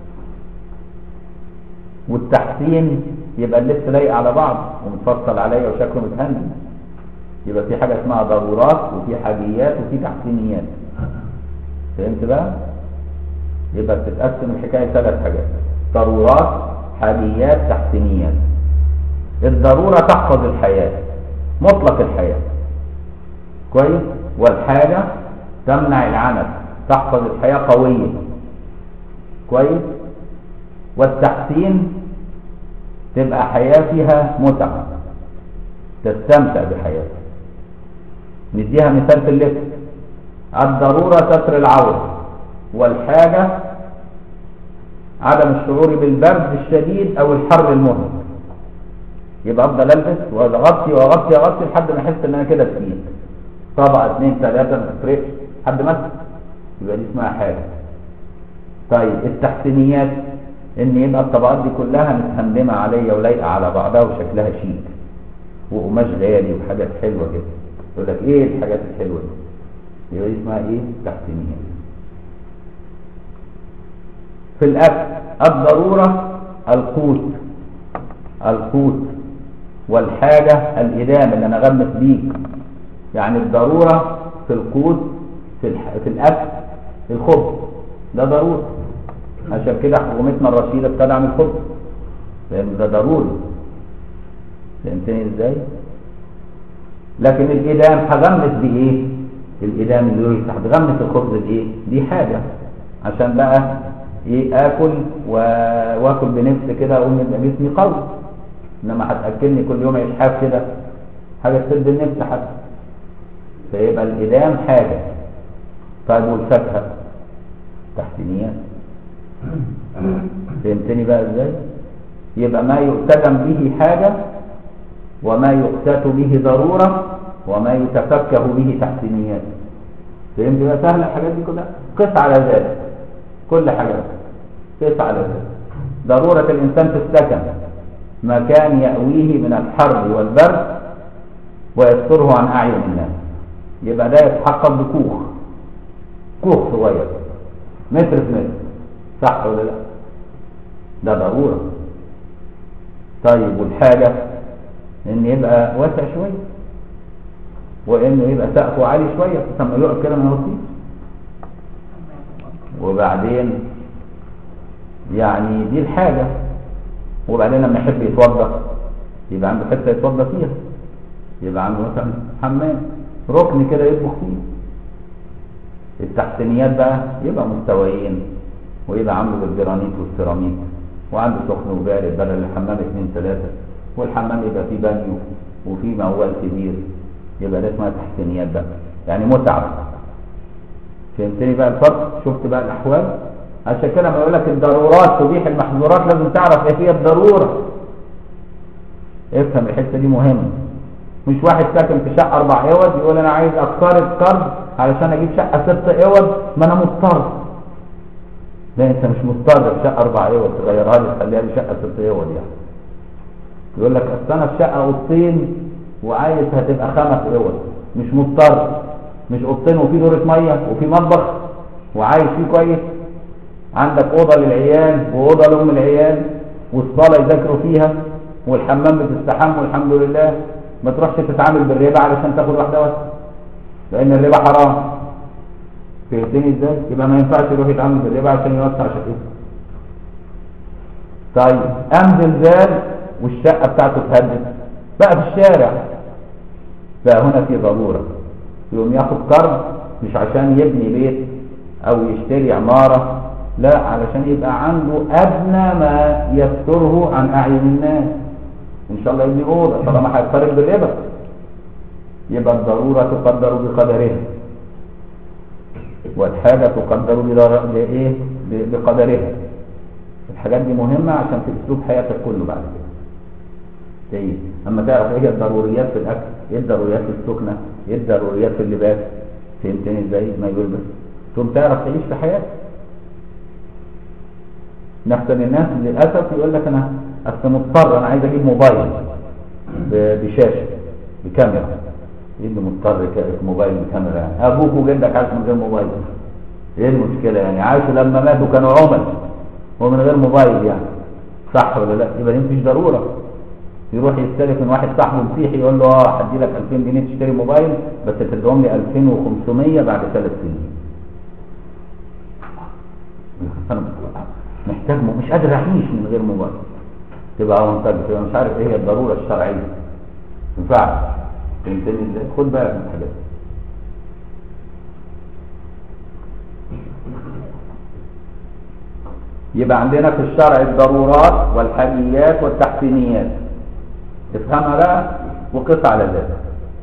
والتحسين يبقى اللبس لايق على بعض ومتفصل عليا وشكله متهندم يبقى في حاجة اسمها ضرورات وفي حاجيات وفي تحسينيات فهمت بقى؟ يبقى بتتقسم الحكاية ثلاث حاجات ضرورات حاجيات تحسينيات الضرورة تحفظ الحياة مطلق الحياة كويس والحاجة تمنع العنف تحفظ الحياة قوية كويس والتحسين تبقى حياة فيها متعة تستمتع بحياتك نديها مثال في اللبس الضرورة ستر العورة والحاجة عدم الشعور بالبرد الشديد او الحر المهلك يبقى افضل البس واغطي واغطي واغطي لحد ما احس ان انا كده تقيل طبقه اثنين ثلاثه ما تفرقش لحد ما يبقى دي اسمها حاجه طيب التحسينيات ان يبقى الطبقات دي كلها متهندمه عليا ولايقه على بعضها وشكلها شيك وقماش غالي وحاجات حلوه كده يقول لك ايه الحاجات الحلوه دي يبقى دي اسمها ايه تحسينيات في الاكل الضروره القوت القوت والحاجه الادام اللي انا غمس بيه يعني الضروره في القوت في, الح... في الاكل الخبز ده ضروري عشان كده حكومتنا الرشيده بتدعم الخبز لان ده ضروري فهمتني ازاي لكن الادام هغمس بايه الادام اللي يقول هتغمس الخبز بايه دي حاجه عشان بقى ايه اكل و... واكل بنفس كده اقول يبقى جسمي قوي انما هتاكلني كل يوم عيش حاف كده حاجه تسد النفس حتى فيبقى الادام حاجه طيب والفاكهه تحسينيات فهمتني بقى ازاي يبقى ما يؤتدم به حاجه وما يقتات به ضروره وما يتفكه به تحسينيات فهمت بقى سهله الحاجات دي كلها قس على ذلك كل حاجه قس على ذلك ضروره الانسان في السكن مكان يأويه من الحر والبرد ويستره عن أعين الناس يبقى ده يتحقق بكوخ كوخ صغير متر في متر صح ولا لا ده ضرورة طيب والحاجة ان يبقى واسع شوية وانه يبقى سقفه عالي شوية ثم يقعد كده ما يوطيش وبعدين يعني دي الحاجة وبعدين لما يحب يتوضا يبقى عنده حته يتوضا فيها يبقى عنده مثلا حمام ركن كده يطبخ فيه التحسينيات بقى يبقى مستويين ويبقى عنده بالجرانيت والسيراميك وعنده سخن وبارد بدل الحمام اثنين ثلاثه والحمام يبقى فيه بانيو وفيه موال كبير يبقى ده اسمها تحسينيات بقى يعني متعه فهمتني بقى الفرق شفت بقى الاحوال عشان كده لما يقول لك الضرورات تبيح المحظورات لازم تعرف ايه هي الضروره افهم الحته دي مهمه مش واحد ساكن في شقه اربع اوض يقول انا عايز اقترض قرض علشان اجيب شقه ست اوض ما انا مضطر لا انت مش مضطر في شقه اربع اوض تغيرها لي تخليها لي شقه ست اوض يعني يقول لك اصل انا في شقه اوضتين وعايز هتبقى خمس اوض مش مضطر مش اوضتين وفي دورة ميه وفي مطبخ وعايش فيه كويس عندك اوضه للعيال واوضه لام العيال والصاله يذاكروا فيها والحمام بتستحم والحمد لله ما تروحش تتعامل بالربا علشان تاخد واحده واحده لان الربا حرام فهمتني ازاي يبقى ما ينفعش يروح يتعامل بالربا عشان يوسع شقته طيب قام زلزال والشقة بتاعته اتهدت بقى في الشارع بقى هنا في ضرورة يقوم ياخد قرض مش عشان يبني بيت او يشتري عمارة لا علشان يبقى عنده ادنى ما يستره عن اعين الناس ان شاء الله يبني اوضه طالما هيضطرب بالربا يبقى الضروره تقدر بقدرها والحاجه تقدر بدر- بايه ب- بقدرها الحاجات دي مهمه عشان في اسلوب حياتك كله بعد كده جيد اما تعرف ايه الضروريات في الاكل ايه الضروريات في السكنه ايه الضروريات في اللباس فهمتني ازاي ما يلبس ثم تعرف تعيش في حياتك نحسن الناس للاسف يقول لك انا اصل مضطر انا عايز اجيب موبايل ب- بشاشه بكاميرا ايه اللي مضطر ك- موبايل بكاميرا يعني ابوك وجدك عايش من غير موبايل ايه المشكله يعني عاشوا لما ماتوا كانوا عمل ومن غير موبايل يعني صح ولا لا يبقى دي مفيش ضروره يروح يستلف من واحد صاحبه مسيحي يقول له اه هدي لك 2000 جنيه تشتري موبايل بس تديهم لي 2500 بعد ثلاث سنين انا محتاج م- مش قادر اعيش من غير موبايل تبقى منتج تبقى مش عارف ايه هي الضروره الشرعيه ما ينفعش فهمتني ازاي خد بالك من الحاجات دي. يبقى عندنا في الشرع الضرورات والحاجيات والتحسينيات افهمها بقى وقس على ذلك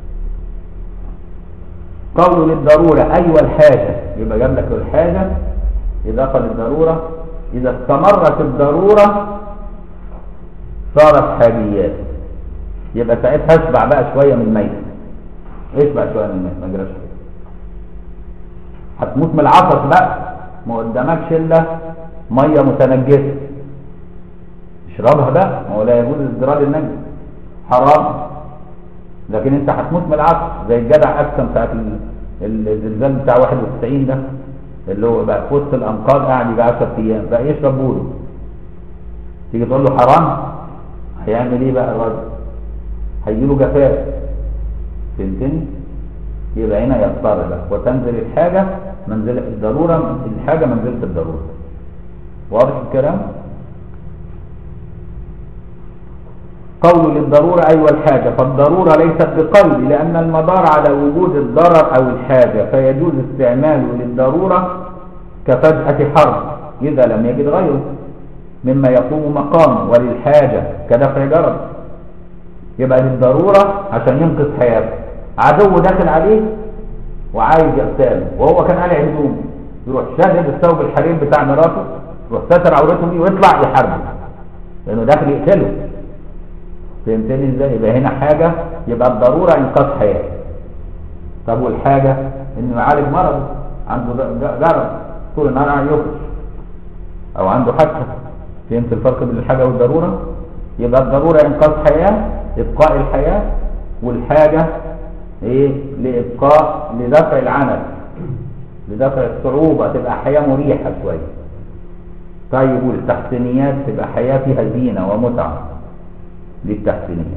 قول للضرورة أيوة الحاجة يبقى جاب لك الحاجة إضافة للضرورة إذا استمرت الضرورة صارت حاجيات يبقى ساعتها اشبع بقى شوية من الميت اشبع شوية من الميت ما جراش حاجة. هتموت من العطش بقى ما قدامكش الا ميه متنجسه اشربها بقى ما هو لا يجوز ازدراج النجس حرام لكن انت هتموت من العطش زي الجدع اكسم ساعه ال- الزلزال بتاع 91 ده اللي هو بقى في وسط الانقاض قاعد يجي 10 ايام بقى يشرب بوله تيجي تقول له حرام هيعمل ايه بقى الراجل هيجيله جفاف فهمتني يبقى هنا يضطر بقى وتنزل الحاجه منزل الضروره الحاجه منزله الضروره واضح الكلام قول للضرورة أيوة الحاجة فالضرورة ليست بقلب لأن المدار على وجود الضرر أو الحاجة فيجوز استعماله للضرورة كفجأة حرب إذا لم يجد غيره مما يقوم مقامه وللحاجة كدفع جرد يبقى للضرورة عشان ينقذ حياته عدو داخل عليه وعايز يغتاله وهو كان قالع هدوم يروح شادد الثوب الحرير بتاع مراته يروح ستر عورته بيه ويطلع يحاربه لانه داخل يقتله فهمتني ازاي يبقى هنا حاجه يبقى الضروره انقاذ حياه طب والحاجه انه يعالج مرض عنده ج- جرب طول النهار قاعد يخرج او عنده حادثه فهمت الفرق بين الحاجه والضروره يبقى الضروره انقاذ حياه ابقاء الحياه والحاجه ايه لابقاء لدفع العنف لدفع الصعوبه تبقى حياه مريحه شويه طيب والتحسينيات تبقى حياه فيها زينه ومتعه للتحسينيات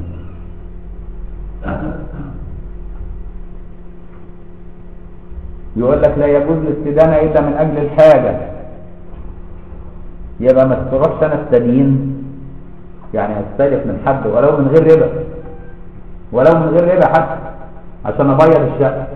يقول لك لا يجوز الاستدانة إلا من أجل الحاجة يبقى ما تروحش أنا استدين يعني أستلف من حد ولو من غير ربا ولو من غير ربا حتى عشان أبيض الشقة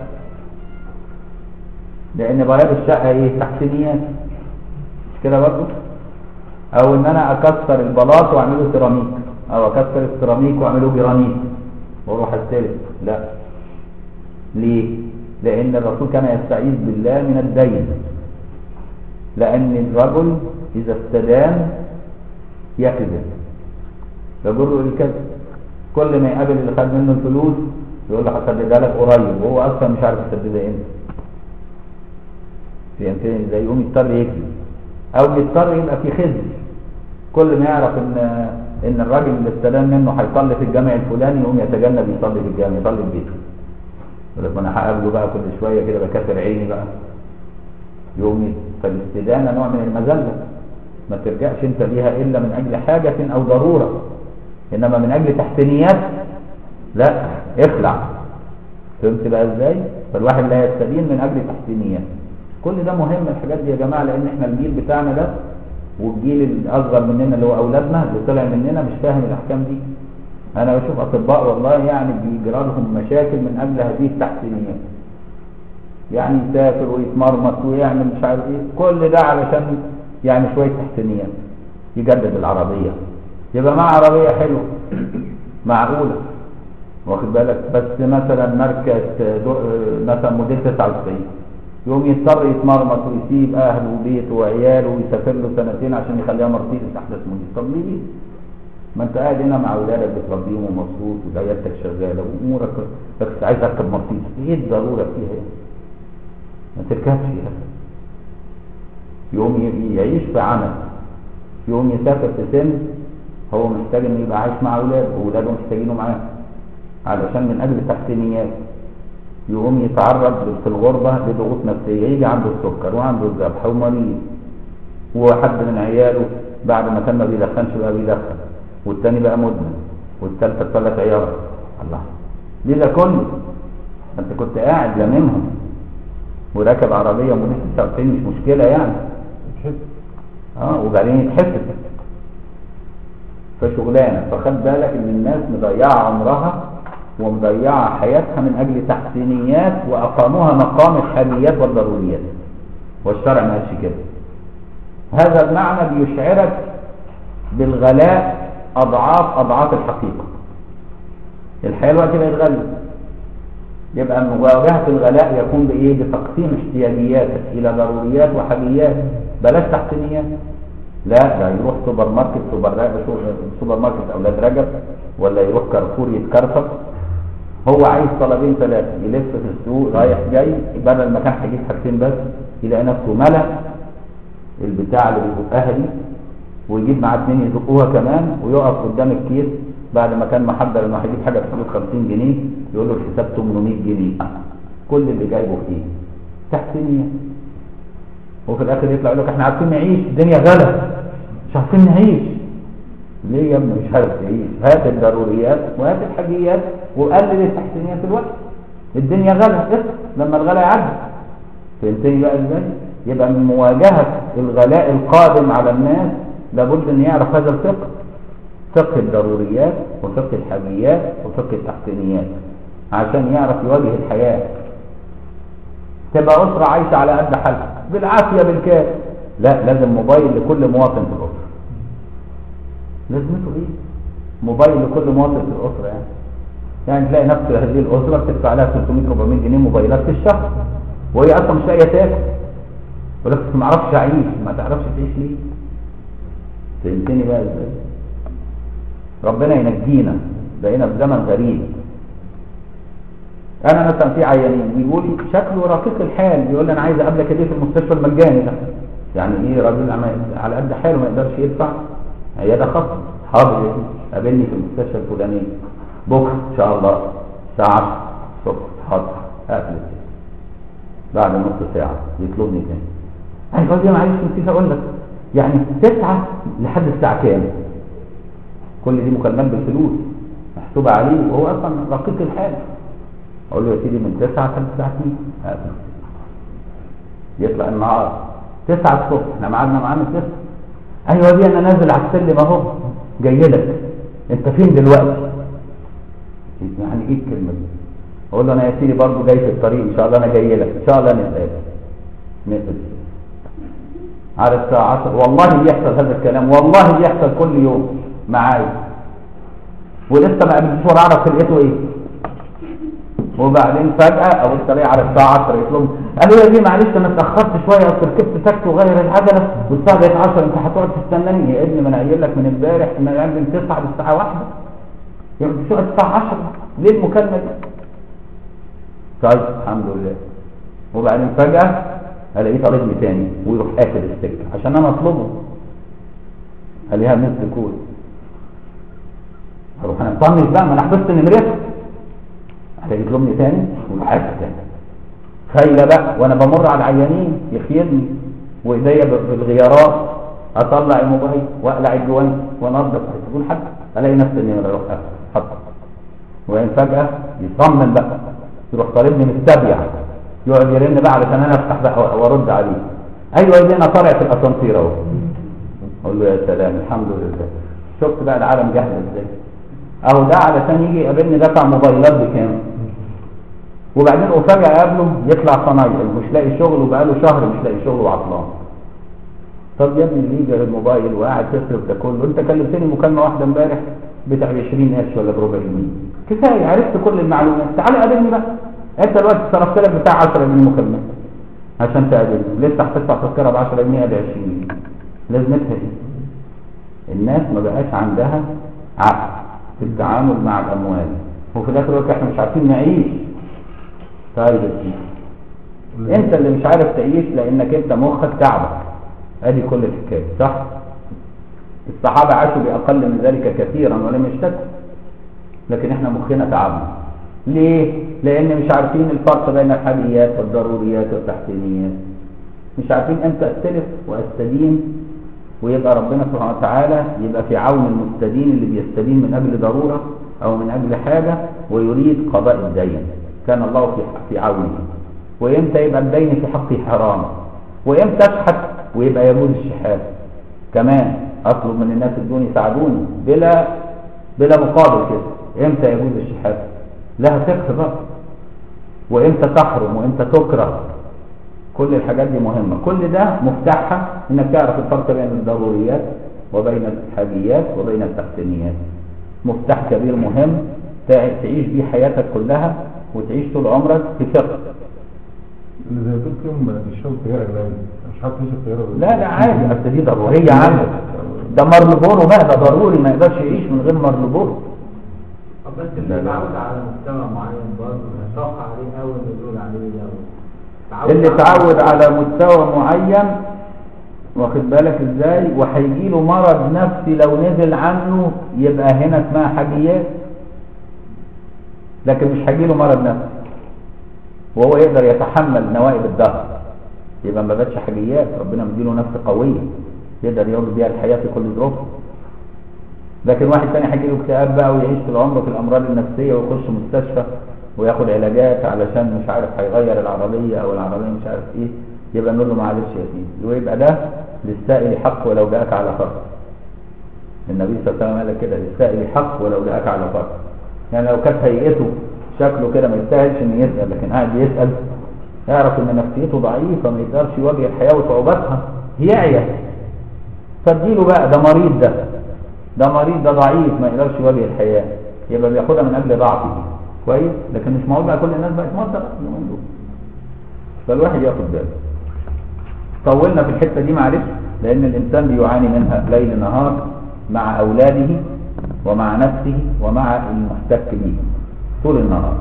لأن بياض الشقة إيه تحسينيات مش كده برضه أو إن أنا أكسر البلاط وأعمله سيراميك أو أكسر السيراميك وأعمله جرانيت وأروح أستلف لا ليه؟ لأن الرسول كان يستعيذ بالله من الدين لأن الرجل إذا استدان يكذب يجر الكذب كل ما يقابل اللي خد منه الفلوس يقول له هسددها لك قريب وهو أصلا مش عارف يسددها إمتى فهمتني ازاي يقوم يضطر يكذب أو يضطر يبقى في خزي كل ما يعرف إن إن الراجل اللي استلم منه هيصلي في الجامع الفلاني يقوم يتجنب يصلي في الجامع يصلي في بيته يقول لك ما انا هقابله بقى كل شويه كده بكسر عيني بقى يوم ي- فالاستدانه نوع من المذله ما ترجعش انت ليها الا من اجل حاجه او ضروره انما من اجل تحسينيات لا اخلع فهمت بقى ازاي فالواحد لا يستدين من اجل تحسينيات كل ده مهم الحاجات دي يا جماعه لان احنا الجيل بتاعنا ده والجيل الاصغر مننا اللي هو اولادنا اللي طلع مننا مش فاهم الاحكام دي انا بشوف اطباء والله يعني بيجرى لهم مشاكل من اجل هذه التحسينيات يعني يسافر ويتمرمط ويعمل مش عارف ايه كل ده علشان يعني شويه تحسينيات يجدد العربيه يبقى مع عربيه حلوه معقوله واخد بالك بس مثلا ماركه دو- مثلا موديل 99 يقوم يضطر يتمرمط ويسيب اهله وبيته وعياله ويسافر له سنتين عشان يخليها مرسيدس احدث موديل طب ليه؟ ما انت قاعد هنا مع اولادك بتربيهم ومبسوط وعيادتك شغاله وامورك بس عايز اركب مرسيدس ايه الضروره فيها ايه؟ ما تركبش يا أخي. يقوم ي- يعيش في عمل يقوم يسافر في سن هو محتاج انه يبقى عايش مع اولاده واولاده محتاجينه معاه علشان من اجل التحسينيات يقوم يتعرض في الغربة لضغوط نفسية يجي عنده السكر وعنده الذبح ومريض وحد من عياله بعد ما كان ما بيدخنش بقى بيدخن والتاني بقى مدمن والتالتة ثلاث عيال الله ليه ده كله انت كنت قاعد لاممهم وراكب عربية موديل 99 مش مشكلة يعني تحس اه وبعدين يتحسب فشغلانه فخد بالك ان الناس مضيعه عمرها ومضيعه حياتها من اجل تحسينيات واقاموها مقام الحاجيات والضروريات والشرع ما قالش كده هذا المعنى بيشعرك بالغلاء اضعاف اضعاف الحقيقه الحياه دلوقتي بقت غاليه يبقى مواجهه الغلاء يكون بايه بتقسيم احتياجياتك الى ضروريات وحاجيات بلاش تحسينيات لا ده يروح سوبر ماركت سوبر سوبر ماركت اولاد رجب ولا يروح كارفور يتكرفس هو عايز طلبين ثلاثه يلف في السوق رايح جاي بدل ما كان هيجيب حاجتين بس يلاقي نفسه ملا البتاع اللي بيزقها دي ويجيب معاه اثنين يزقوها كمان ويقف قدام الكيس بعد ما كان محضر انه هيجيب حاجه بحدود 50 جنيه يقول له الحساب 800 جنيه كل اللي جايبه فيه تحسينيه وفي الاخر يطلع يقول لك احنا عارفين نعيش الدنيا غلا مش عارفين نعيش ليه يا ابني مش عارف تعيش هات الضروريات وهات الحاجيات وقلل التحسينيات في الوقت الدنيا غلا اسف لما الغلا يعدي فهمتني بقى ازاي يبقى من مواجهه الغلاء القادم على الناس لابد ان يعرف هذا الفقه فقه الضروريات وفقه الحاجيات وفقه التحسينيات عشان يعرف يواجه الحياه تبقى أسرة عايشة على قد حالها بالعافية بالكاد لا لازم موبايل لكل مواطن في الأسرة لازمته إيه؟ موبايل لكل مواطن في الأسرة يعني يعني تلاقي نفس هذه الأسرة بتدفع عليها 300 400 جنيه موبايلات في الشهر وهي أصلا مش لاقية تاكل يقول لك ما اعرفش أعيش ما تعرفش تعيش ليه؟ فهمتني بقى إزاي؟ ربنا ينجينا بقينا في زمن غريب انا مثلا في عيانين بيقول لي شكله رقيق الحال بيقول لي انا عايز اقابلك دي في المستشفى المجاني ده يعني ايه راجل عم- على قد حاله ما يقدرش يدفع عياده خاصه حاضر يا سيدي قابلني في المستشفى الفلانيه بكره ان شاء الله الساعه 10 الصبح حاضر اقفل الساعة. بعد نص ساعه يطلبني تاني ايوه دي معلش نسيت اقول لك يعني تسعة لحد الساعه كام كل دي مكالمات بالفلوس محسوبه عليه وهو اصلا رقيق الحال اقول له يا سيدي من 9 لحد الساعه 2 هقفل. يطلع النهار 9 الصبح احنا ميعادنا معاه من 9 ايوه دي انا نازل على السلم اهو جاي لك انت فين دلوقتي يعني ايه الكلمه دي اقول له انا يا سيدي برضه جاي في الطريق ان شاء الله انا جاي لك ان شاء الله نتقابل نقفل على الساعه 10 والله بيحصل هذا الكلام والله بيحصل كل يوم معايا ولسه ما قابلتش ولا اعرف خلقته ايه وبعدين فجأة أو الطريق على الساعة 10 يطلب قالوا يا دي معلش أنا اتأخرت شوية أصل ركبت تاكسي وغير العجلة والساعة بقت 10 أنت هتقعد تستناني يا ابني ما أنا قايل لك من امبارح إن أنا من 9 للساعة 1 يبقى شو الساعة 10 ليه المكالمة دي؟ طيب الحمد لله وبعدين فجأة ألاقيه طالبني تاني ويروح قافل السكة عشان أنا أطلبه ألاقيها مثل كود أروح أنا مطنش بقى ما أنا حفظت نمرته هتجي يطلبني تاني ويحاسب تاني خايلة بقى وانا بمر على العيانين يخيرني وايديا ب- بالغيارات اطلع الموبايل واقلع الجوان وانضف تكون حد الاقي نفس النمره اروح حاطه وبعدين فجاه يصمم بقى يروح طالبني مستبيع يقعد يرن بقى علشان انا افتح بقى وارد عليه ايوه دي انا طالع في الاسانسير اهو اقول له يا سلام الحمد لله شفت بقى العالم جهل ازاي اهو ده علشان يجي يقابلني دفع موبايلات بكام وبعدين افاجئ اقابله يطلع صنايعي مش لاقي شغل وبقاله شهر مش لاقي شغل وعطلان طب يا ابني اللي يجي الموبايل وقاعد تصرف ده كله انت كلمتني مكالمه واحده امبارح بتاع 20 قرش ولا بربع جنيه كفايه عرفت كل المعلومات تعالى قابلني بقى انت دلوقتي صرفت لك بتاع 10 جنيه مكالمات عشان تقابلني لسه هتدفع تذكره ب 10 جنيه ادي 20 جنيه لازمتها ايه؟ الناس ما بقاش عندها عقل في التعامل مع الاموال وفي الاخر يقول لك احنا مش عارفين نعيش طيب يا سيدي انت اللي مش عارف تعيش لانك انت مخك تعبك ادي كل الحكايه صح الصحابه عاشوا باقل من ذلك كثيرا ولم يشتكوا لكن احنا مخنا تعبنا ليه لان مش عارفين الفرق بين الحاجيات والضروريات والتحسينيات مش عارفين امتى استلف واستدين ويبقى ربنا سبحانه وتعالى يبقى في عون المستدين اللي بيستدين من اجل ضروره او من اجل حاجه ويريد قضاء الدين كان الله في في عونه وامتى يبقى الدين في حقه حرام وامتى اشحت ويبقى يجوز الشحات كمان اطلب من الناس الدون يساعدوني بلا بلا مقابل كده امتى يجوز الشحات لها فقه بقى وامتى تحرم وامتى تكره كل الحاجات دي مهمة كل ده مفتاحها انك تعرف الفرق بين الضروريات وبين الحاجيات وبين التحسينيات مفتاح كبير مهم تعيش بيه حياتك كلها وتعيش طول عمرك في فقه اللي زي دول فيهم بيشربوا سيجاره قليل مش حاطط يشرب سيجاره لا لا عادي اصل دي ضرورية عنده ده مارلبورو بقى ده ضروري ما يقدرش يعيش من غير مارلبورو بس اللي اتعود على مستوى معين برضه هيشق عليه قوي النزول عليه لو اللي اتعود على مستوى معين واخد بالك ازاي وهيجي له مرض نفسي لو نزل عنه يبقى هنا اسمها حاجيات لكن مش هيجي له مرض نفسي وهو يقدر يتحمل نوائب الدهر يبقى ما بقتش حاجيات ربنا مديله نفس قويه يقدر يقضي بيها الحياه في كل ظروف لكن واحد تاني هيجي له اكتئاب بقى ويعيش طول عمره في الامراض النفسيه ويخش مستشفى وياخد علاجات علشان مش عارف هيغير العربيه او العربيه مش عارف ايه يبقى نقول له معلش يا سيدي ويبقى ده للسائل حق ولو جاءك على فرق النبي صلى الله عليه وسلم قال كده للسائل حق ولو جاءك على فرق يعني لو كانت هيئته شكله كده ما يستاهلش ان يسال لكن قاعد يسال يعرف ان نفسيته ضعيفه ما يقدرش يواجه الحياه وصعوباتها يعيا فاديله بقى ده مريض ده ده مريض ده ضعيف ما يقدرش يواجه الحياه يبقى بياخدها من اجل ضعفه كويس لكن مش معقول بقى كل الناس بقت مرضى اليومين دول فالواحد ياخد باله طولنا في الحته دي معلش لان الانسان بيعاني منها ليل نهار مع اولاده ومع نفسه ومع المحتك به طول النهار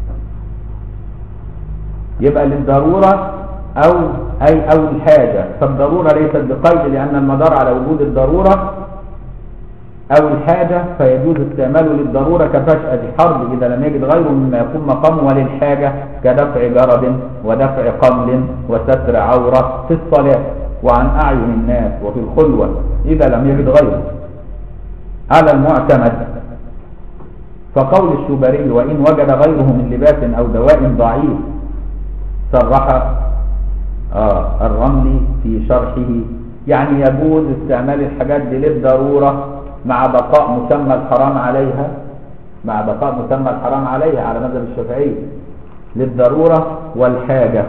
يبقى للضروره او اي او الحاجه فالضروره ليست بقيد لان المدار على وجود الضروره أو الحاجة فيجوز استعماله للضرورة كفجأة حرب إذا لم يجد غيره مما يكون مقامه وللحاجة كدفع جرد ودفع قمل وستر عورة في الصلاة وعن أعين الناس وفي الخلوة إذا لم يجد غيره على المعتمد فقول الشوبري وإن وجد غيره من لباس أو دواء ضعيف صرح آه الرملي في شرحه يعني يجوز استعمال الحاجات دي للضرورة مع بقاء مسمى الحرام عليها مع بقاء مسمى الحرام عليها على مذهب الشافعي للضرورة والحاجة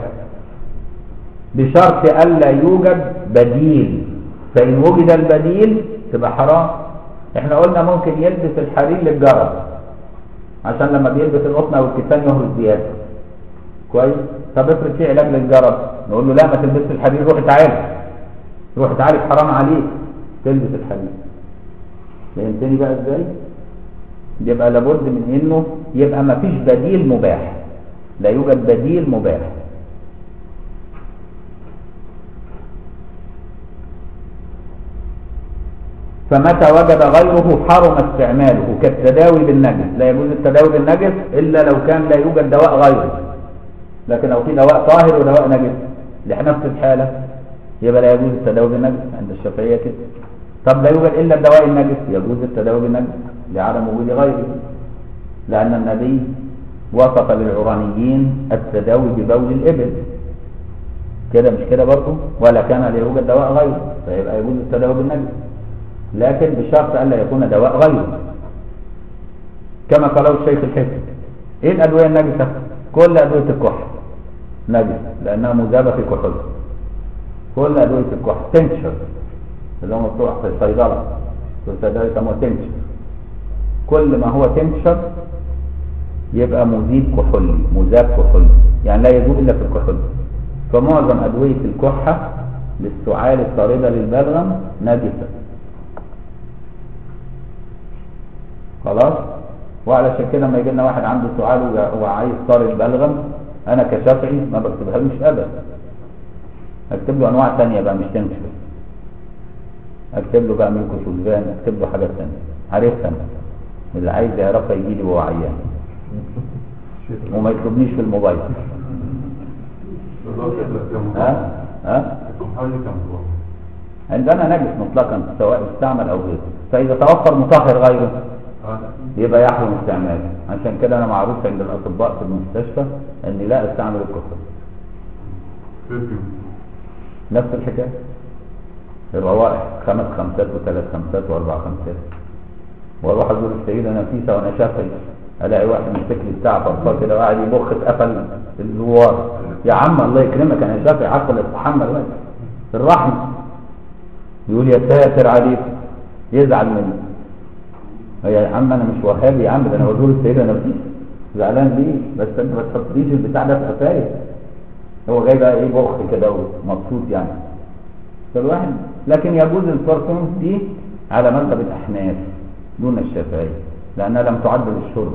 بشرط ألا يوجد بديل فإن وجد البديل تبقى حرام احنا قلنا ممكن يلبس الحرير للجرب عشان لما بيلبس القطن او الكتان يهرس زياده كويس طب افرض في علاج للجرب نقول له لا ما تلبسش الحرير روح تعالج روح تعالج حرام عليك تلبس الحرير فهمتني بقى ازاي يبقى لابد من انه يبقى ما فيش بديل مباح لا يوجد بديل مباح فمتى وجد غيره حرم استعماله كالتداوي بالنجس لا يجوز التداوي بالنجس الا لو كان لا يوجد دواء غيره لكن لو في دواء طاهر ودواء نجس لنفس الحاله يبقى لا يجوز التداوي بالنجس عند الشافعيه كده طب لا يوجد الا الدواء النجس يجوز التداوي بالنجس لعدم وجود غيره لان النبي وصف للعرانيين التداوي ببول الابل كده مش كده برضه ولا كان لا يوجد دواء غيره فيبقى يجوز التداوي بالنجس لكن بشرط الا يكون دواء غيره كما قاله الشيخ الحفظ ايه الادويه النجسه كل ادويه الكحل نجس لانها مذابه في كحول كل ادويه الكحل تنشر اللي هم بتوع في الصيدله في الصيدله يسموها تنشر كل ما هو تنشر يبقى مذيب كحولي مذاب كحولي يعني لا يذوب الا في الكحول فمعظم ادويه الكحه للسعال الطارده للبلغم نجسه خلاص وعلشان كده لما يجي لنا واحد عنده سعال وجا- وعايز طارد بلغم انا كشافعي ما بكتبهالوش ابدا اكتب له انواع تانية بقى مش تنشر اكتب له بقى ميكو شوزان اكتب له حاجات تانية عارفها انا اللي عايز يعرفها يجي لي وهو عيان وما يطلبنيش في الموبايل ها ها الكحول كم هو؟ عندنا نجس مطلقا سواء استعمل او غيره فاذا توفر مطهر غيره اه يبقى يحرم استعماله عشان كده انا معروف عند الاطباء في المستشفى اني لا استعمل الكحول برفيوم نفس الحكايه الروائح خمس خمسات وثلاث خمسات واربع خمسات واروح ازور السيده نفيسه وانا شافعي الاقي واحد مسك لي بتاع فرصه كده وقاعد يبخ اتقفل الزوار يا عم الله يكرمك انا شافعي عارفه اتحمل وقت الرحمه يقول يا ساتر عليك يزعل مني يا عم انا مش وهابي يا عم ده انا بزور السيده نفيسه زعلان ليه بس انت ما تحطليش البتاع ده في قفايا هو جاي بقى ايه بخ كده ومبسوط يعني فالواحد لكن يجوز البرفيوم دي على مذهب الاحناف دون الشافعيه لانها لم تعد للشرب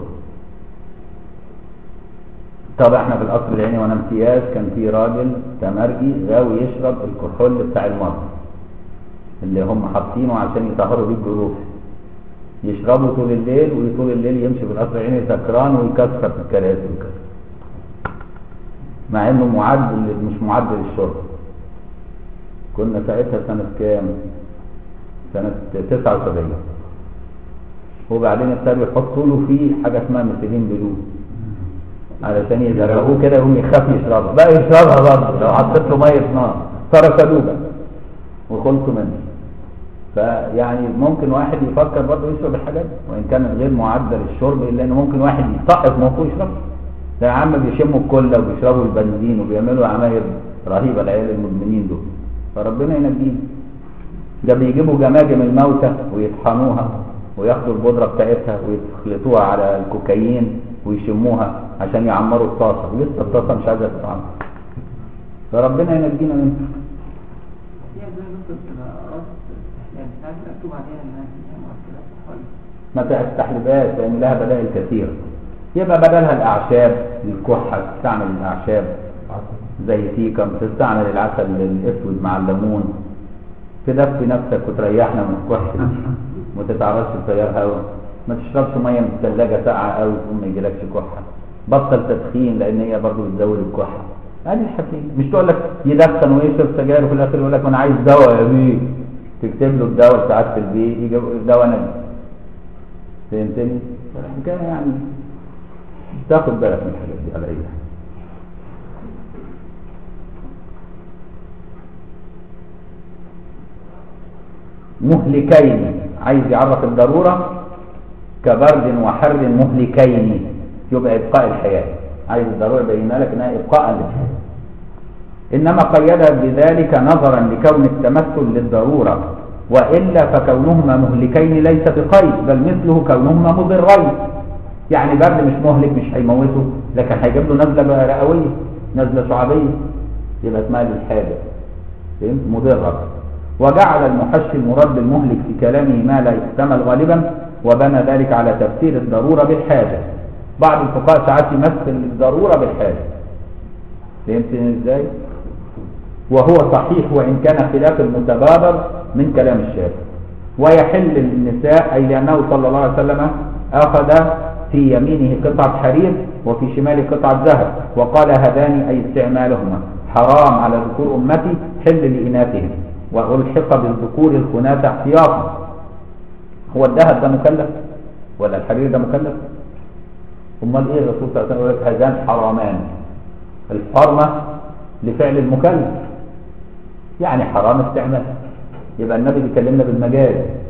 طب احنا في الاصل العيني وانا امتياز كان في راجل تمرجي غاوي يشرب الكحول بتاع المرضى اللي هم حاطينه عشان يطهروا بيه الجروح يشربوا طول الليل وطول الليل يمشي في القصر العيني سكران ويكسر في الكراسي وكده مع انه معد مش معد للشرب كنا ساعتها سنة كام سنة 79 وبعدين ابتدوا يحطوا له فيه حاجة اسمها ميثيلين بلو علشان يجربوه كده يقوم يخاف يشربها بقى يشربها برضه لو حطيت له مية نار تركلوه بقى وخلصوا منه فيعني ممكن واحد يفكر برضه يشرب الحاجات دي وان كان غير معدل الشرب الا انه ممكن واحد يسقط مخه يشرب ده يا عم بيشموا الكله وبيشربوا البنزين وبيعملوا عماير رهيبه العيال المدمنين دول فربنا ينجيهم ده بيجيبوا جماجم الموتى ويطحنوها وياخدوا البودره بتاعتها ويخلطوها على الكوكايين ويشموها عشان يعمروا الطاسه ولسه الطاسه مش عايزه تتعمر فربنا ينجينا منه هي زي نقطة الأقراص يعني ساعات مكتوب عليها إنها فيها مؤثرات صحية ما تستحلبهاش لان لها بدائل كثيره يبقى بدلها الاعشاب الكحه تستعمل الاعشاب زي تيكم تستعمل العسل الاسود مع الليمون تدفي نفسك وتريحنا من الكحه ما تتعرضش لتيار هواء ما تشربش ميه من الثلاجه ساقعه قوي ثم ما يجيلكش كحه بطل تدخين لان هي برضه بتزود الكحه ادي الحكيم مش تقول لك يدخن ويشرب سجاير وفي الاخر يقول لك ما انا عايز دواء يا بيه تكتب له الدواء ساعات في البيت يجيب دواء نجم فهمتني؟ الحكايه يعني تاخد بالك من الحاجات دي على اي حال مهلكين عايز يعرف الضرورة كبرد وحر مهلكين يبقى إبقاء الحياة عايز الضرورة يبين لك إنها إبقاء للحياة إنما قيدها بذلك نظرا لكون التمثل للضرورة وإلا فكونهما مهلكين ليس بقيد بل مثله كونهما مضرين يعني برد مش مهلك مش هيموته لكن هيجيب له نزلة رئوية نزلة شعبية يبقى اسمها للحاجة فهمت مضرة وجعل المحشي المراد بالمهلك في كلامه ما لا يحتمل غالبا وبنى ذلك على تفسير الضرورة بالحاجة بعض الفقهاء ساعات يمثل الضرورة بالحاجة فهمتني ازاي؟ وهو صحيح وإن كان خلاف المتبادر من كلام الشافعي ويحل للنساء أي لأنه صلى الله عليه وسلم أخذ في يمينه قطعة حرير وفي شماله قطعة ذهب وقال هذان أي استعمالهما حرام على ذكور أمتي حل لإناثهم وألحق بالذكور الخناث احتياطا هو الذهب ده مكلف ولا الحرير ده مكلف امال ايه الرسول صلى الله عليه وسلم يقول لك هذان حرامان الحرمه لفعل المكلف يعني حرام استعمال يبقى النبي بيكلمنا بالمجاز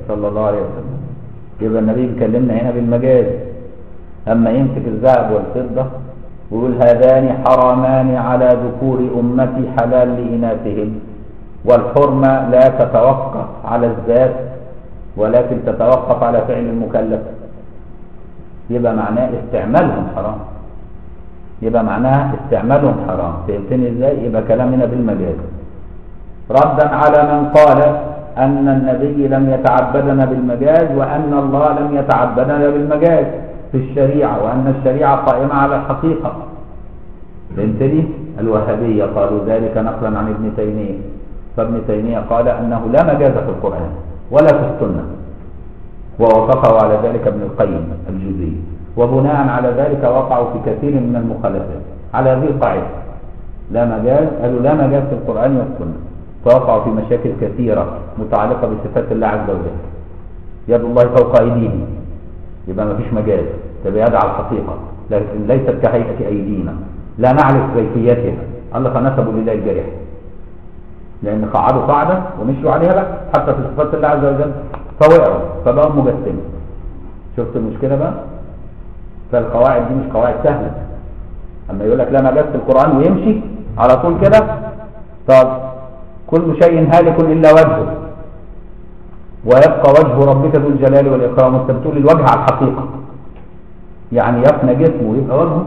صلى الله عليه وسلم يبقى النبي بيكلمنا هنا بالمجاز أما يمسك الذهب والفضة ويقول هذان حرامان على ذكور أمتي حلال لإناثهم والحرمة لا تتوقف على الذات ولكن تتوقف على فعل المكلف يبقى معناه استعمالهم حرام يبقى معناها استعمالهم حرام فهمتني ازاي يبقى كلامنا بالمجاز ردا على من قال ان النبي لم يتعبدنا بالمجاز وان الله لم يتعبدنا بالمجاز في الشريعه وان الشريعه قائمه على الحقيقه فهمتني الوهابيه قالوا ذلك نقلا عن ابن تيميه فابن تيميه قال انه لا مجاز في القران ولا في السنه ووافقه على ذلك ابن القيم الجزئي وبناء على ذلك وقعوا في كثير من المخالفات على هذه القاعده لا مجاز قالوا لا مجاز في القران والسنه فوقعوا في مشاكل كثيره متعلقه بصفات الله عز وجل يد الله فوق ايديهم يبقى ما فيش مجاز تبقى يد على الحقيقه لكن ليست كهيئه ايدينا لا نعرف كيفيتها الله فنسبوا لله الجريح لان قعدوا قاعده ومشوا عليها بقى حتى في صفات الله عز وجل فوقعوا فبقوا مجسمه شفت المشكله بقى فالقواعد دي مش قواعد سهله اما يقول لك لا مجاز في القران ويمشي على طول كده طب كل شيء هالك الا وجهه ويبقى وجه ربك ذو الجلال والاكرام انت بتقول الوجه على الحقيقه يعني يفنى جسمه ويبقى وجهه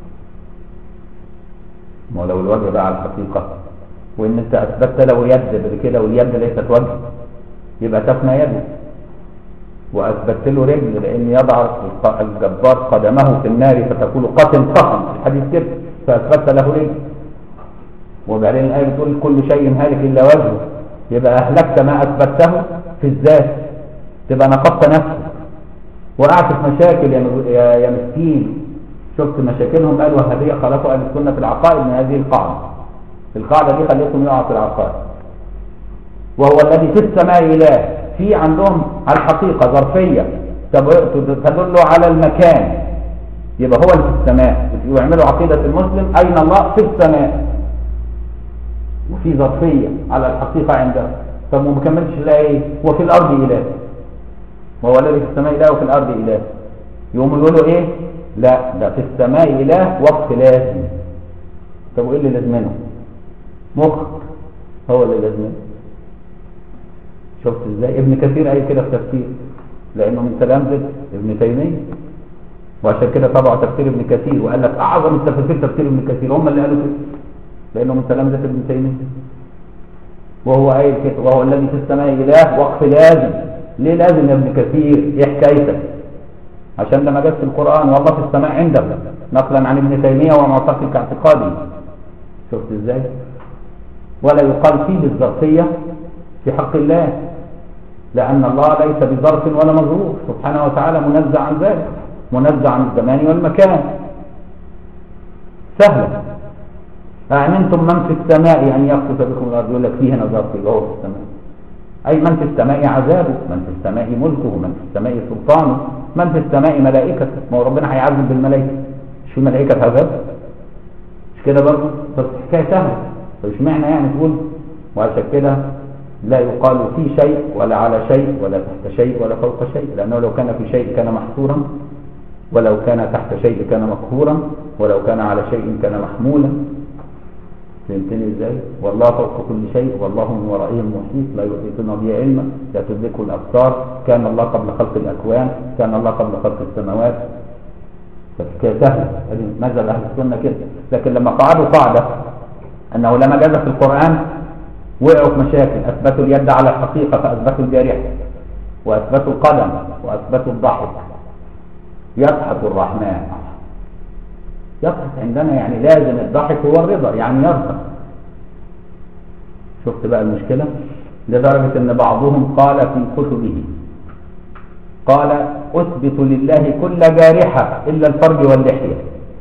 ما هو لو الوجه ده على الحقيقه وان انت اثبتت له يد بعد كده واليد ليست وجه يبقى تفنى يده واثبتت له رجل لان يضع الجبار قدمه في النار فتقول قاتل قهم الحديث كده فاثبتت له رجل وبعدين الايه بتقول كل شيء هالك الا وجهه يبقى اهلكت ما اثبته في الذات تبقى نقضت نفسك وقعت في مشاكل يا يا, يا مسكين شفت مشاكلهم قالوا وهابيه خلقوا اهل السنه في العقائد من هذه القاعده القاعده دي خليتهم يقعوا في العقائد وهو الذي في السماء اله في عندهم على الحقيقه ظرفيه تدل على المكان يبقى هو اللي في السماء ويعملوا عقيده المسلم اين الله في السماء وفي ظرفيه على الحقيقه عندهم طب وما كملش لا ايه وفي الارض اله وهو الذي في السماء اله وفي الارض اله يقوموا يقولوا ايه لا ده في السماء اله وقف لازم طب وايه اللي لازمنه مخك هو اللي لازمنه شفت ازاي ابن كثير قال كده في تفسير لانه من تلامذه ابن تيميه وعشان كده طبعا تفسير ابن كثير وقال لك اعظم التفاسير تفسير ابن كثير هم اللي قالوا كده لانه من تلامذه ابن تيميه وهو قايل كده وهو الذي في السماء اله وقف لازم ليه لازم يا ابن كثير ايه حكايتك عشان لما جت في القران والله في السماء عندك نقلا عن ابن تيميه ومعتقد كاعتقادي شفت ازاي ولا يقال فيه بالظرفيه في حق الله لأن الله ليس بظرف ولا مظروف سبحانه وتعالى منزع عن ذلك منزع عن الزمان والمكان سهلة أأمنتم من في السماء أن يخسف بكم الأرض يقول لك فيه هنا ظرف يبقى هو في السماء أي من في السماء عذابه من في السماء ملكه من في السماء سلطانه من في السماء ملائكته ما هو ربنا هيعذب بالملائكة مش في ملائكة عذاب مش كده برضه بس حكاية سهلة فمش معنى يعني تقول وعشان كده لا يقال في شيء ولا على شيء ولا تحت شيء ولا فوق شيء لأنه لو كان في شيء كان محصورا ولو كان تحت شيء كان مقهورا ولو كان على شيء كان محمولا فهمتني ازاي والله فوق كل شيء والله من ورائهم محيط لا يحيطون به علما لا تدركه الابصار كان الله قبل خلق الاكوان كان الله قبل خلق السماوات فالحكايه سهله هذه مذهب اهل السنه كده لكن لما قعدوا قاعده انه لا مجاز في القران وقعوا في مشاكل اثبتوا اليد على الحقيقه فاثبتوا الجارحه واثبتوا القدم واثبتوا الضحك يضحك الرحمن يضحك عندنا يعني لازم الضحك هو الرضا يعني يضحك شفت بقى المشكله لدرجه ان بعضهم قال في كتبه قال اثبت لله كل جارحه الا الفرج واللحيه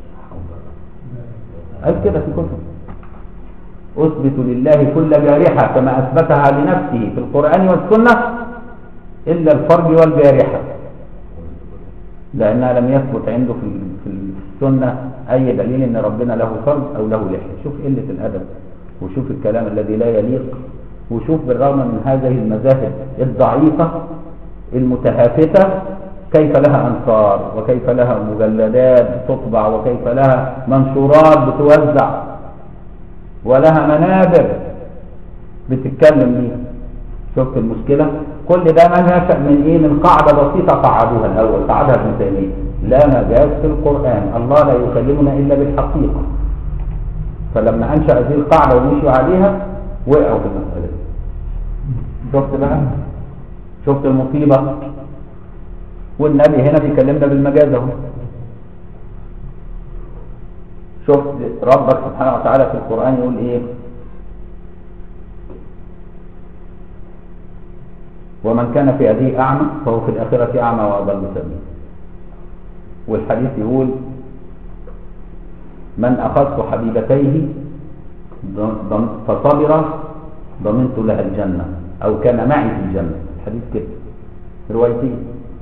قال كده في كتب أثبت لله كل جارحة كما أثبتها لنفسه في القرآن والسنة إلا الفرج والجارحة لأنها لم يثبت عنده في في السنة أي دليل أن ربنا له فرج أو له لحية شوف قلة الأدب وشوف الكلام الذي لا يليق وشوف بالرغم من هذه المذاهب الضعيفة المتهافتة كيف لها أنصار وكيف لها مجلدات تطبع وكيف لها منشورات بتوزع ولها منابر بتتكلم بيها شفت المشكلة كل ده ما نشأ من ايه من قاعدة بسيطة قعدوها الأول قعدها ابن تيمية لا مجاز في القرآن الله لا يكلمنا إلا بالحقيقة فلما أنشأ هذه القاعدة ومشوا عليها وقعوا في المسألة دي. شفت بقى شفت المصيبة والنبي هنا بيكلمنا بالمجاز اهو شفت ربك سبحانه وتعالى في القرآن يقول ايه ومن كان في هذه أعمى فهو في الآخرة أعمى وأضل سبيلا والحديث يقول من أخذت حبيبتيه ضم- ضم- فصبر ضمنت لها الجنة أو كان معي في الجنة الحديث كده روايتين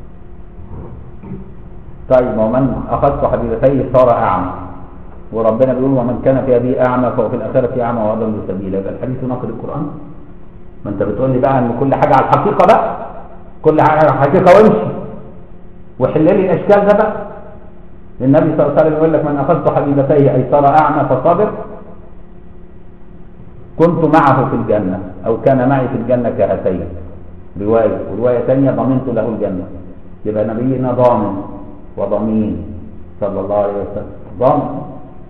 طيب ومن أخذت حبيبتيه صار أعمى وربنا بيقول ومن كان في هذه أعمى فهو في الآخرة أعمى وأضل سبيلا يبقى الحديث ناقض القرآن ما أنت بتقول لي بقى إن كل حاجة على الحقيقة بقى كل حاجة على الحقيقة وامشي وحل لي الأشكال ده بقى النبي صلى الله عليه وسلم يقول لك من أخذت حبيبتيه أي صار أعمى فصبر كنت معه في الجنة أو كان معي في الجنة كهاتين رواية ورواية ثانية ضمنت له الجنة يبقى نبينا ضامن وضمين صلى الله عليه وسلم ضامن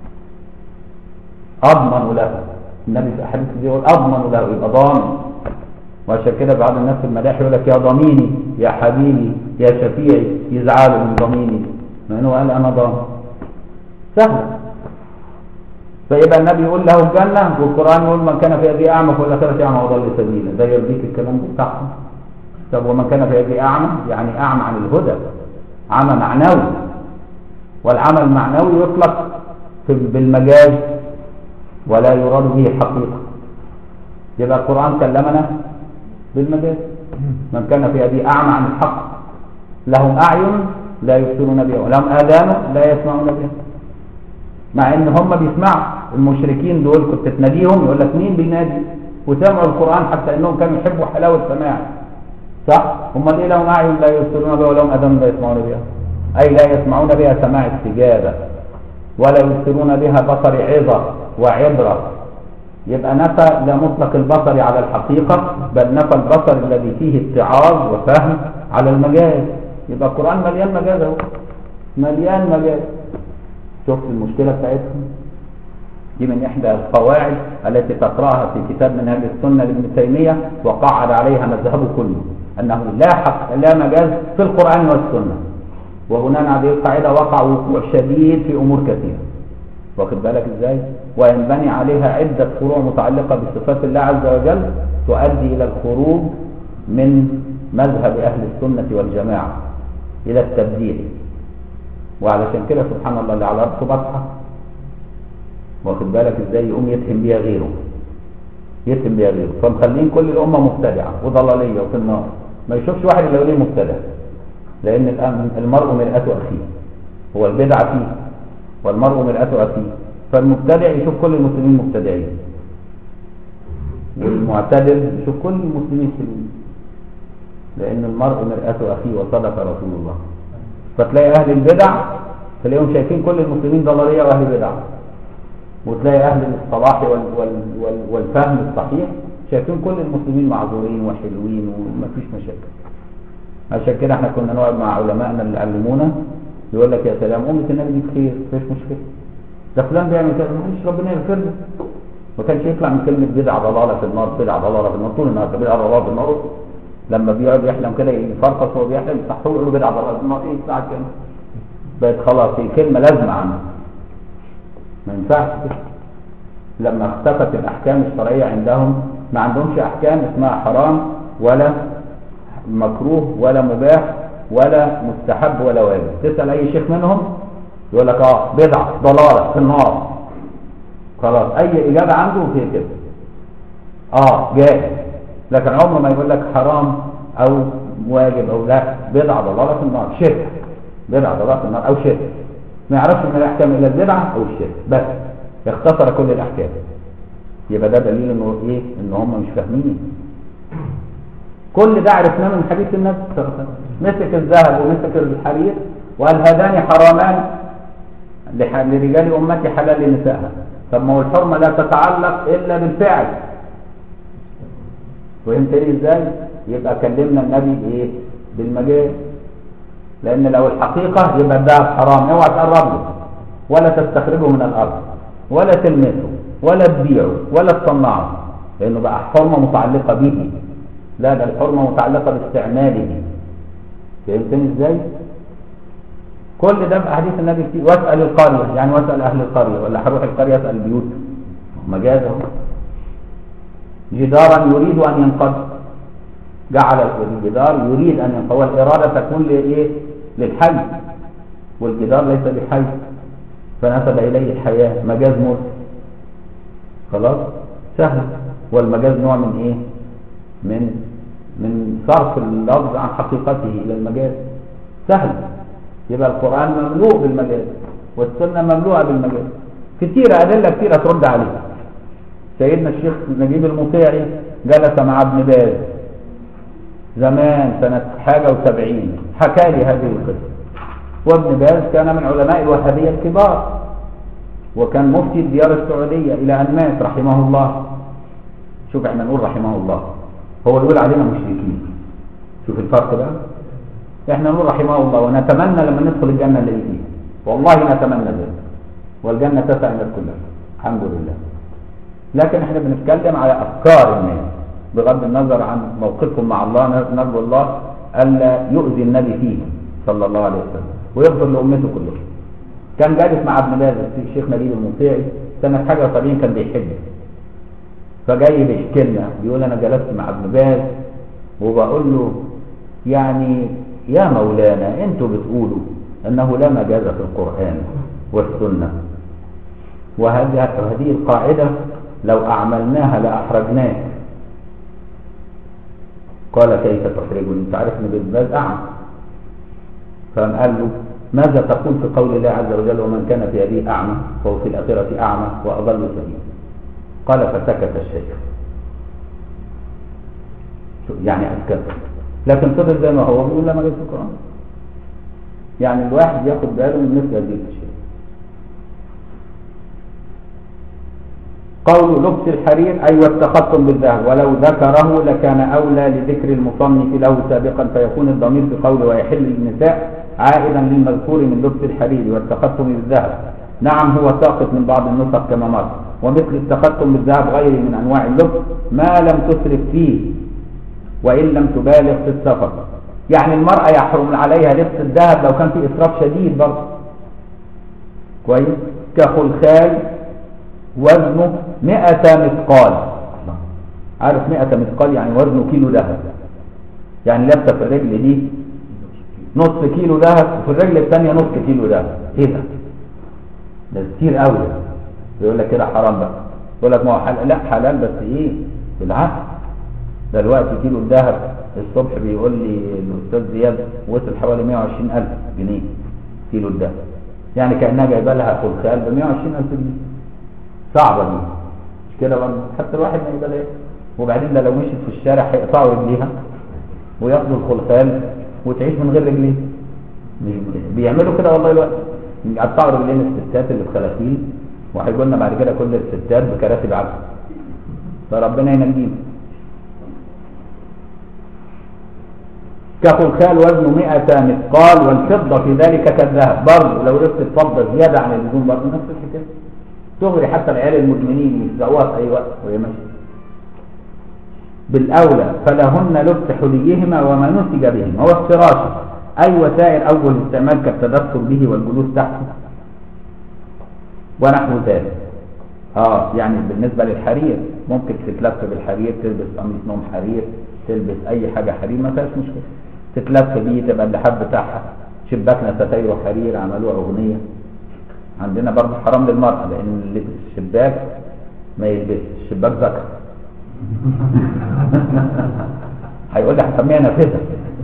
أضمن له النبي في أحاديث كتير يقول أضمن له يبقى ضامن وعشان كده بعض الناس في المداح يقول لك يا ضميني يا حبيبي يا شفيعي يزعلوا من ضميني مع انه قال انا ضامن سهل فيبقى النبي يقول له الجنة والقرآن يقول من كان في هذه أعمى فهو الآخرة أعمى وضل سبيلا ده يرضيك الكلام ده صح طب ومن كان في هذه أعمى يعني أعمى عن الهدى عمى معنوي والعمى المعنوي يطلق في- بالمجاز ولا يراد به حقيقة يبقى القرآن كلمنا بالمجاز من كان في هذه أعمى عن الحق لهم أعين لا يبصرون بها ولهم آذان لا يسمعون بها مع ان هم بيسمعوا المشركين دول كنت تناديهم يقول لك مين بينادي وسمعوا القرآن حتى انهم كانوا يحبوا حلاوة السماع صح هم ليه لهم اعين لا يبصرون بها ولهم اذان لا يسمعون بها اي لا يسمعون بها سماع استجابة ولا يبصرون بها بصر عظة وعبرة يبقى نفى لا مطلق البصر على الحقيقة بل نفى البصر الذي فيه اتعاظ وفهم على المجاز يبقى القرآن مليان مجاز اهو مليان مجاز شفت المشكلة بتاعتهم دي من إحدى القواعد التي تقرأها في كتاب منهج السنة لابن تيمية وقعد عليها مذهبه كله أنه لا حق لا مجاز في القرآن والسنة وبناء على هذه القاعدة وقع وقوع شديد في أمور كثيرة واخد بالك ازاي وينبني عليها عدة فروع متعلقة بصفات الله عز وجل تؤدي إلى الخروج من مذهب أهل السنة والجماعة إلى التبديل وعلشان كده سبحان الله اللي على رأسه بطحة واخد بالك ازاي يقوم يتهم بيها غيره يتهم بيها غيره فمخلين كل الأمة مبتدعة وضلالية وفي النار ما يشوفش واحد اللي يقول ليه مبتدع لأن الأم- المرء مرآة أخيه هو البدعة فيه والمرء مرآة أخيه فالمبتدع يشوف كل المسلمين مبتدعين والمعتدل يشوف كل المسلمين سلمين لأن المرء مرآة أخيه وصدق رسول الله فتلاقي أهل البدع تلاقيهم شايفين كل المسلمين ضلالية وأهل بدع وتلاقي أهل الصلاح وال وال وال والفهم الصحيح شايفين كل المسلمين معذورين وحلوين ومفيش مشاكل عشان كده احنا كنا نقعد مع علمائنا اللي علمونا يقول لك يا سلام أمة النبي دي بخير مفيش مشكلة ده فلان بيعمل كده مفيش ربنا يغفر له ما كانش يطلع من كلمة بدعة ضلالة في النار بدعة ضلالة في النار طول النهار بدعة ضلالة في النار لما بيقعد يحلم كده يفرقص وهو بيحلم تحته يقول له بدعة ضلالة في النار ايه الساعة كام بقت خلاص هي كلمة لازمة عنه ما ينفعش كده لما اختفت الأحكام الشرعية عندهم ما عندهمش أحكام اسمها حرام ولا مكروه ولا مباح ولا مستحب ولا واجب تسأل أي شيخ منهم يقول لك اه بدعة ضلالة في النار خلاص أي إجابة عنده في كده اه جائز لكن عمره ما يقول لك حرام أو واجب أو لا بدعة ضلالة في النار شرك بدعة ضلالة في النار أو شرك ما يعرفش من الأحكام إلا البدعة أو الشرك بس اختصر كل الأحكام يبقى ده دليل إنه إيه إن هم مش فاهمين كل ده عرفناه من حديث النبي صلى الله عليه وسلم مسك الذهب ومسك الحرير وقال هذان حرامان لح- لرجال امتي حلال لنسائها طب ما هو الحرمه لا تتعلق الا بالفعل فهمتني ازاي يبقى كلمنا النبي بايه بالمجاز لان لو الحقيقه يبقى الذهب حرام اوعى تقرب له ولا تستخرجه من الارض ولا تلمسه ولا تبيعه ولا تصنعه لانه بقى حرمه متعلقه به لا ده الحرمه متعلقه باستعماله فهمتني ازاي كل ده في احاديث النبي كتير واسال القريه يعني واسال اهل القريه ولا هروح القريه اسال البيوت مجاز اهو جدارا يريد ان ينقض جعل الجدار يريد ان ينقض والاراده تكون لايه للحي والجدار ليس بحي فنسب اليه الحياه مجاز مرسل خلاص سهل والمجاز نوع من ايه من من صرف اللفظ عن حقيقته الى المجاز سهل يبقى القرآن مملوء بالمجاز والسنة مملوءة بالمجاز كتيرة أدلة كتيرة ترد عليه سيدنا الشيخ نجيب المطيعي جلس مع ابن باز زمان سنة حاجة وسبعين حكى لي هذه القصة وابن باز كان من علماء الوهابية الكبار وكان مفتي الديار السعودية إلى أن مات رحمه الله شوف احنا نقول رحمه الله هو يقول علينا مشركين شوف الفرق بقى احنا نقول رحمه الله ونتمنى لما ندخل الجنة اللي فيها والله نتمنى ذلك والجنة تسع الناس كلها الحمد لله لكن احنا بنتكلم على افكار الناس بغض النظر عن موقفهم مع الله نرجو الله الا يؤذي النبي فيه صلى الله عليه وسلم ويغفر لامته كلها كان جالس مع ابن باز الشيخ نبيل المطيعي سنة حاجة وسبعين كان بيحج فجاي بيحكي لنا بيقول انا جلست مع ابن باز وبقول له يعني يا مولانا انتوا بتقولوا انه لا مجاز في القرآن والسنة وهذه هذه القاعدة لو أعملناها لأحرجناك قال كيف تحرجني انت عارف ان بالباز أعمى فقام قال له ماذا تقول في قول الله عز وجل ومن كان في هذه أعمى فهو في الآخرة أعمى وأضل سبيلا قال فسكت الشيخ يعني أسكت لكن فضل زي ما هو بيقول لا مجاز في القرآن يعني الواحد ياخد باله من مثل هذه الاشياء قول لبس الحرير أي والتخطم بالذهب ولو ذكره لكان أولى لذكر المصنف له سابقا فيكون الضمير في قوله ويحل للنساء عائدا للمذكور من لبس الحرير والتخطم بالذهب نعم هو ساقط من بعض النسخ كما مر ومثل التخطم بالذهب غير من أنواع اللبس ما لم تسرف فيه وإن لم تبالغ في السفر يعني المرأة يحرم عليها لبس الذهب لو كان في إسراف شديد برضه كويس كخلخال وزنه 100 مثقال عارف 100 مثقال يعني وزنه كيلو ذهب يعني لابسه في الرجل دي نص كيلو ذهب وفي الرجل الثانيه نص كيلو ذهب ايه ده ده كتير قوي يقول لك كده حرام بقى يقول لك ما هو حلال لا حلال بس ايه بالعكس ده دلوقتي كيلو الذهب الصبح بيقول لي الاستاذ زياد وصل حوالي 120000 جنيه كيلو الذهب يعني كانها جايبه لها خلخال ب 120000 جنيه صعبه دي مش كده برضه حتى الواحد ما يبقى وبعدين ده لو مشيت في الشارع هيقطعوا رجليها وياخدوا الخلخال وتعيش من غير رجليه بيعملوا كده والله الوقت يقطعوا رجلين الستات اللي في خلاخيل وهيجوا لنا بعد كده كل الستات بكراسي بعض فربنا ينجينا كخلخال وزنه 100 مثقال والفضة في ذلك كالذهب برضه لو لبست فضة زيادة عن اللزوم برضه نفس الحكاية تغري حتى العيال المدمنين يسرقوها في أي وقت وهي ماشية بالأولى فلهن لبس حليهما وما نسج بهما هو افتراش أي وسائل أول الاستعمال كالتدثر به والجلوس تحته ونحو ذلك اه يعني بالنسبة للحرير ممكن تتلف بالحرير تلبس قميص نوم حرير تلبس اي حاجة حرير ما فيهاش مشكلة تتلف بيه تبقى اللحاف بتاعها شباكنا ستاير حرير عملوها اغنية عندنا برضه حرام للمرأة لان اللي يلبس الشباك ما يلبس الشباك ذكر هيقول لي هسميها نافذة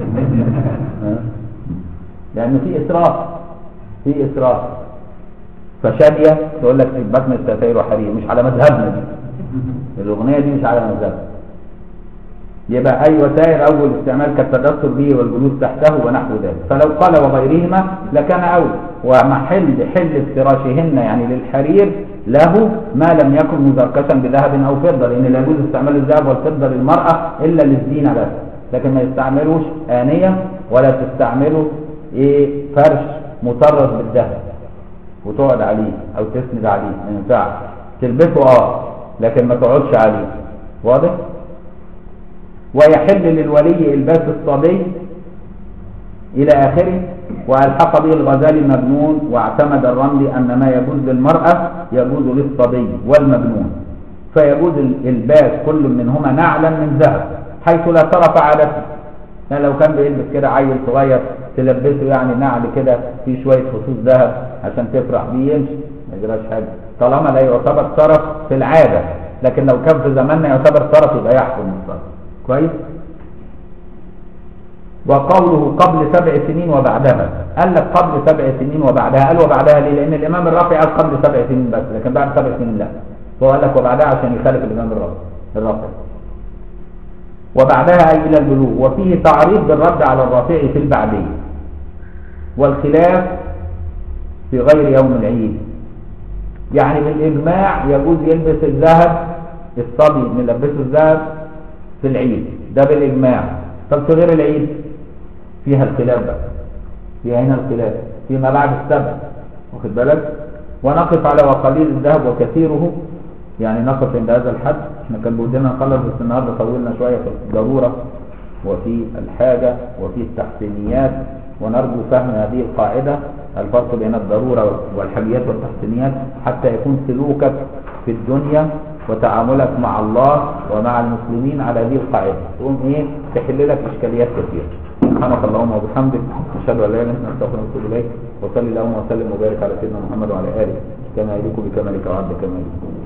لأن في إسراف في إسراف فشادية تقول لك شباك من الستاير وحرير مش على مذهبنا دي الأغنية دي مش على مذهبنا يبقى أي وسائل أول استعمال كالتدثر به والجلوس تحته ونحو ذلك فلو قال وغيرهما لكان أول ومحل حل افتراشهن يعني للحرير له ما لم يكن مزركشا بذهب أو فضة لأن لا يجوز استعمال الذهب والفضة للمرأة إلا للزينة بس لكن ما يستعملوش آنية ولا تستعمله إيه فرش مطرز بالذهب وتقعد عليه أو تسند عليه ما ينفعش تلبسه اه لكن ما تقعدش عليه واضح؟ ويحل للولي الباس الصبي إلى آخره وألحق به الغزالي المجنون واعتمد الرملي أن ما يجوز للمرأة يجوز للصبي والمجنون فيجوز الباس كل منهما نعلا من ذهب حيث لا طرف عادته يعني لو كان بيلبس كده عيل صغير تلبسه يعني نعل كده فيه شوية فصوص ذهب عشان تفرح بيه يمشي ما يجراش حاجة طالما لا يعتبر طرف في العادة لكن لو كان في زماننا يعتبر طرف يبقى يحكم الطرف كويس وقوله قبل سبع سنين وبعدها قال لك قبل سبع سنين وبعدها قال وبعدها ليه لان الامام الرافعي قال قبل سبع سنين بس لكن بعد سبع سنين لا فهو قال لك وبعدها عشان يخالف الامام الرافعي الرافعي وبعدها اي الى البلوغ وفيه تعريض بالرد على الرافعي في البعديه والخلاف في غير يوم العيد يعني بالاجماع يجوز يلبس الذهب الصبي نلبسه الذهب في العيد ده بالاجماع طب في غير العيد فيها الخلاف بقى فيها هنا الخلاف فيما بعد السبع واخد بالك ونقف على وقليل الذهب وكثيره يعني نقف عند هذا الحد احنا كان بودنا نخلص بس النهارده طولنا شويه في الضروره وفي الحاجه وفي التحسينيات ونرجو فهم هذه القاعده الفرق بين الضروره والحاجيات والتحسينيات حتى يكون سلوكك في الدنيا وتعاملك مع الله ومع المسلمين على هذه القاعده تقوم ايه تحل لك اشكاليات كثيره سبحانك اللهم وبحمدك اشهد ان لا اله الا انت استغفرك واتوب اليك وصلي اللهم وسلم وبارك على سيدنا محمد وعلى اله كما يليق بكمالك وعبد كمالك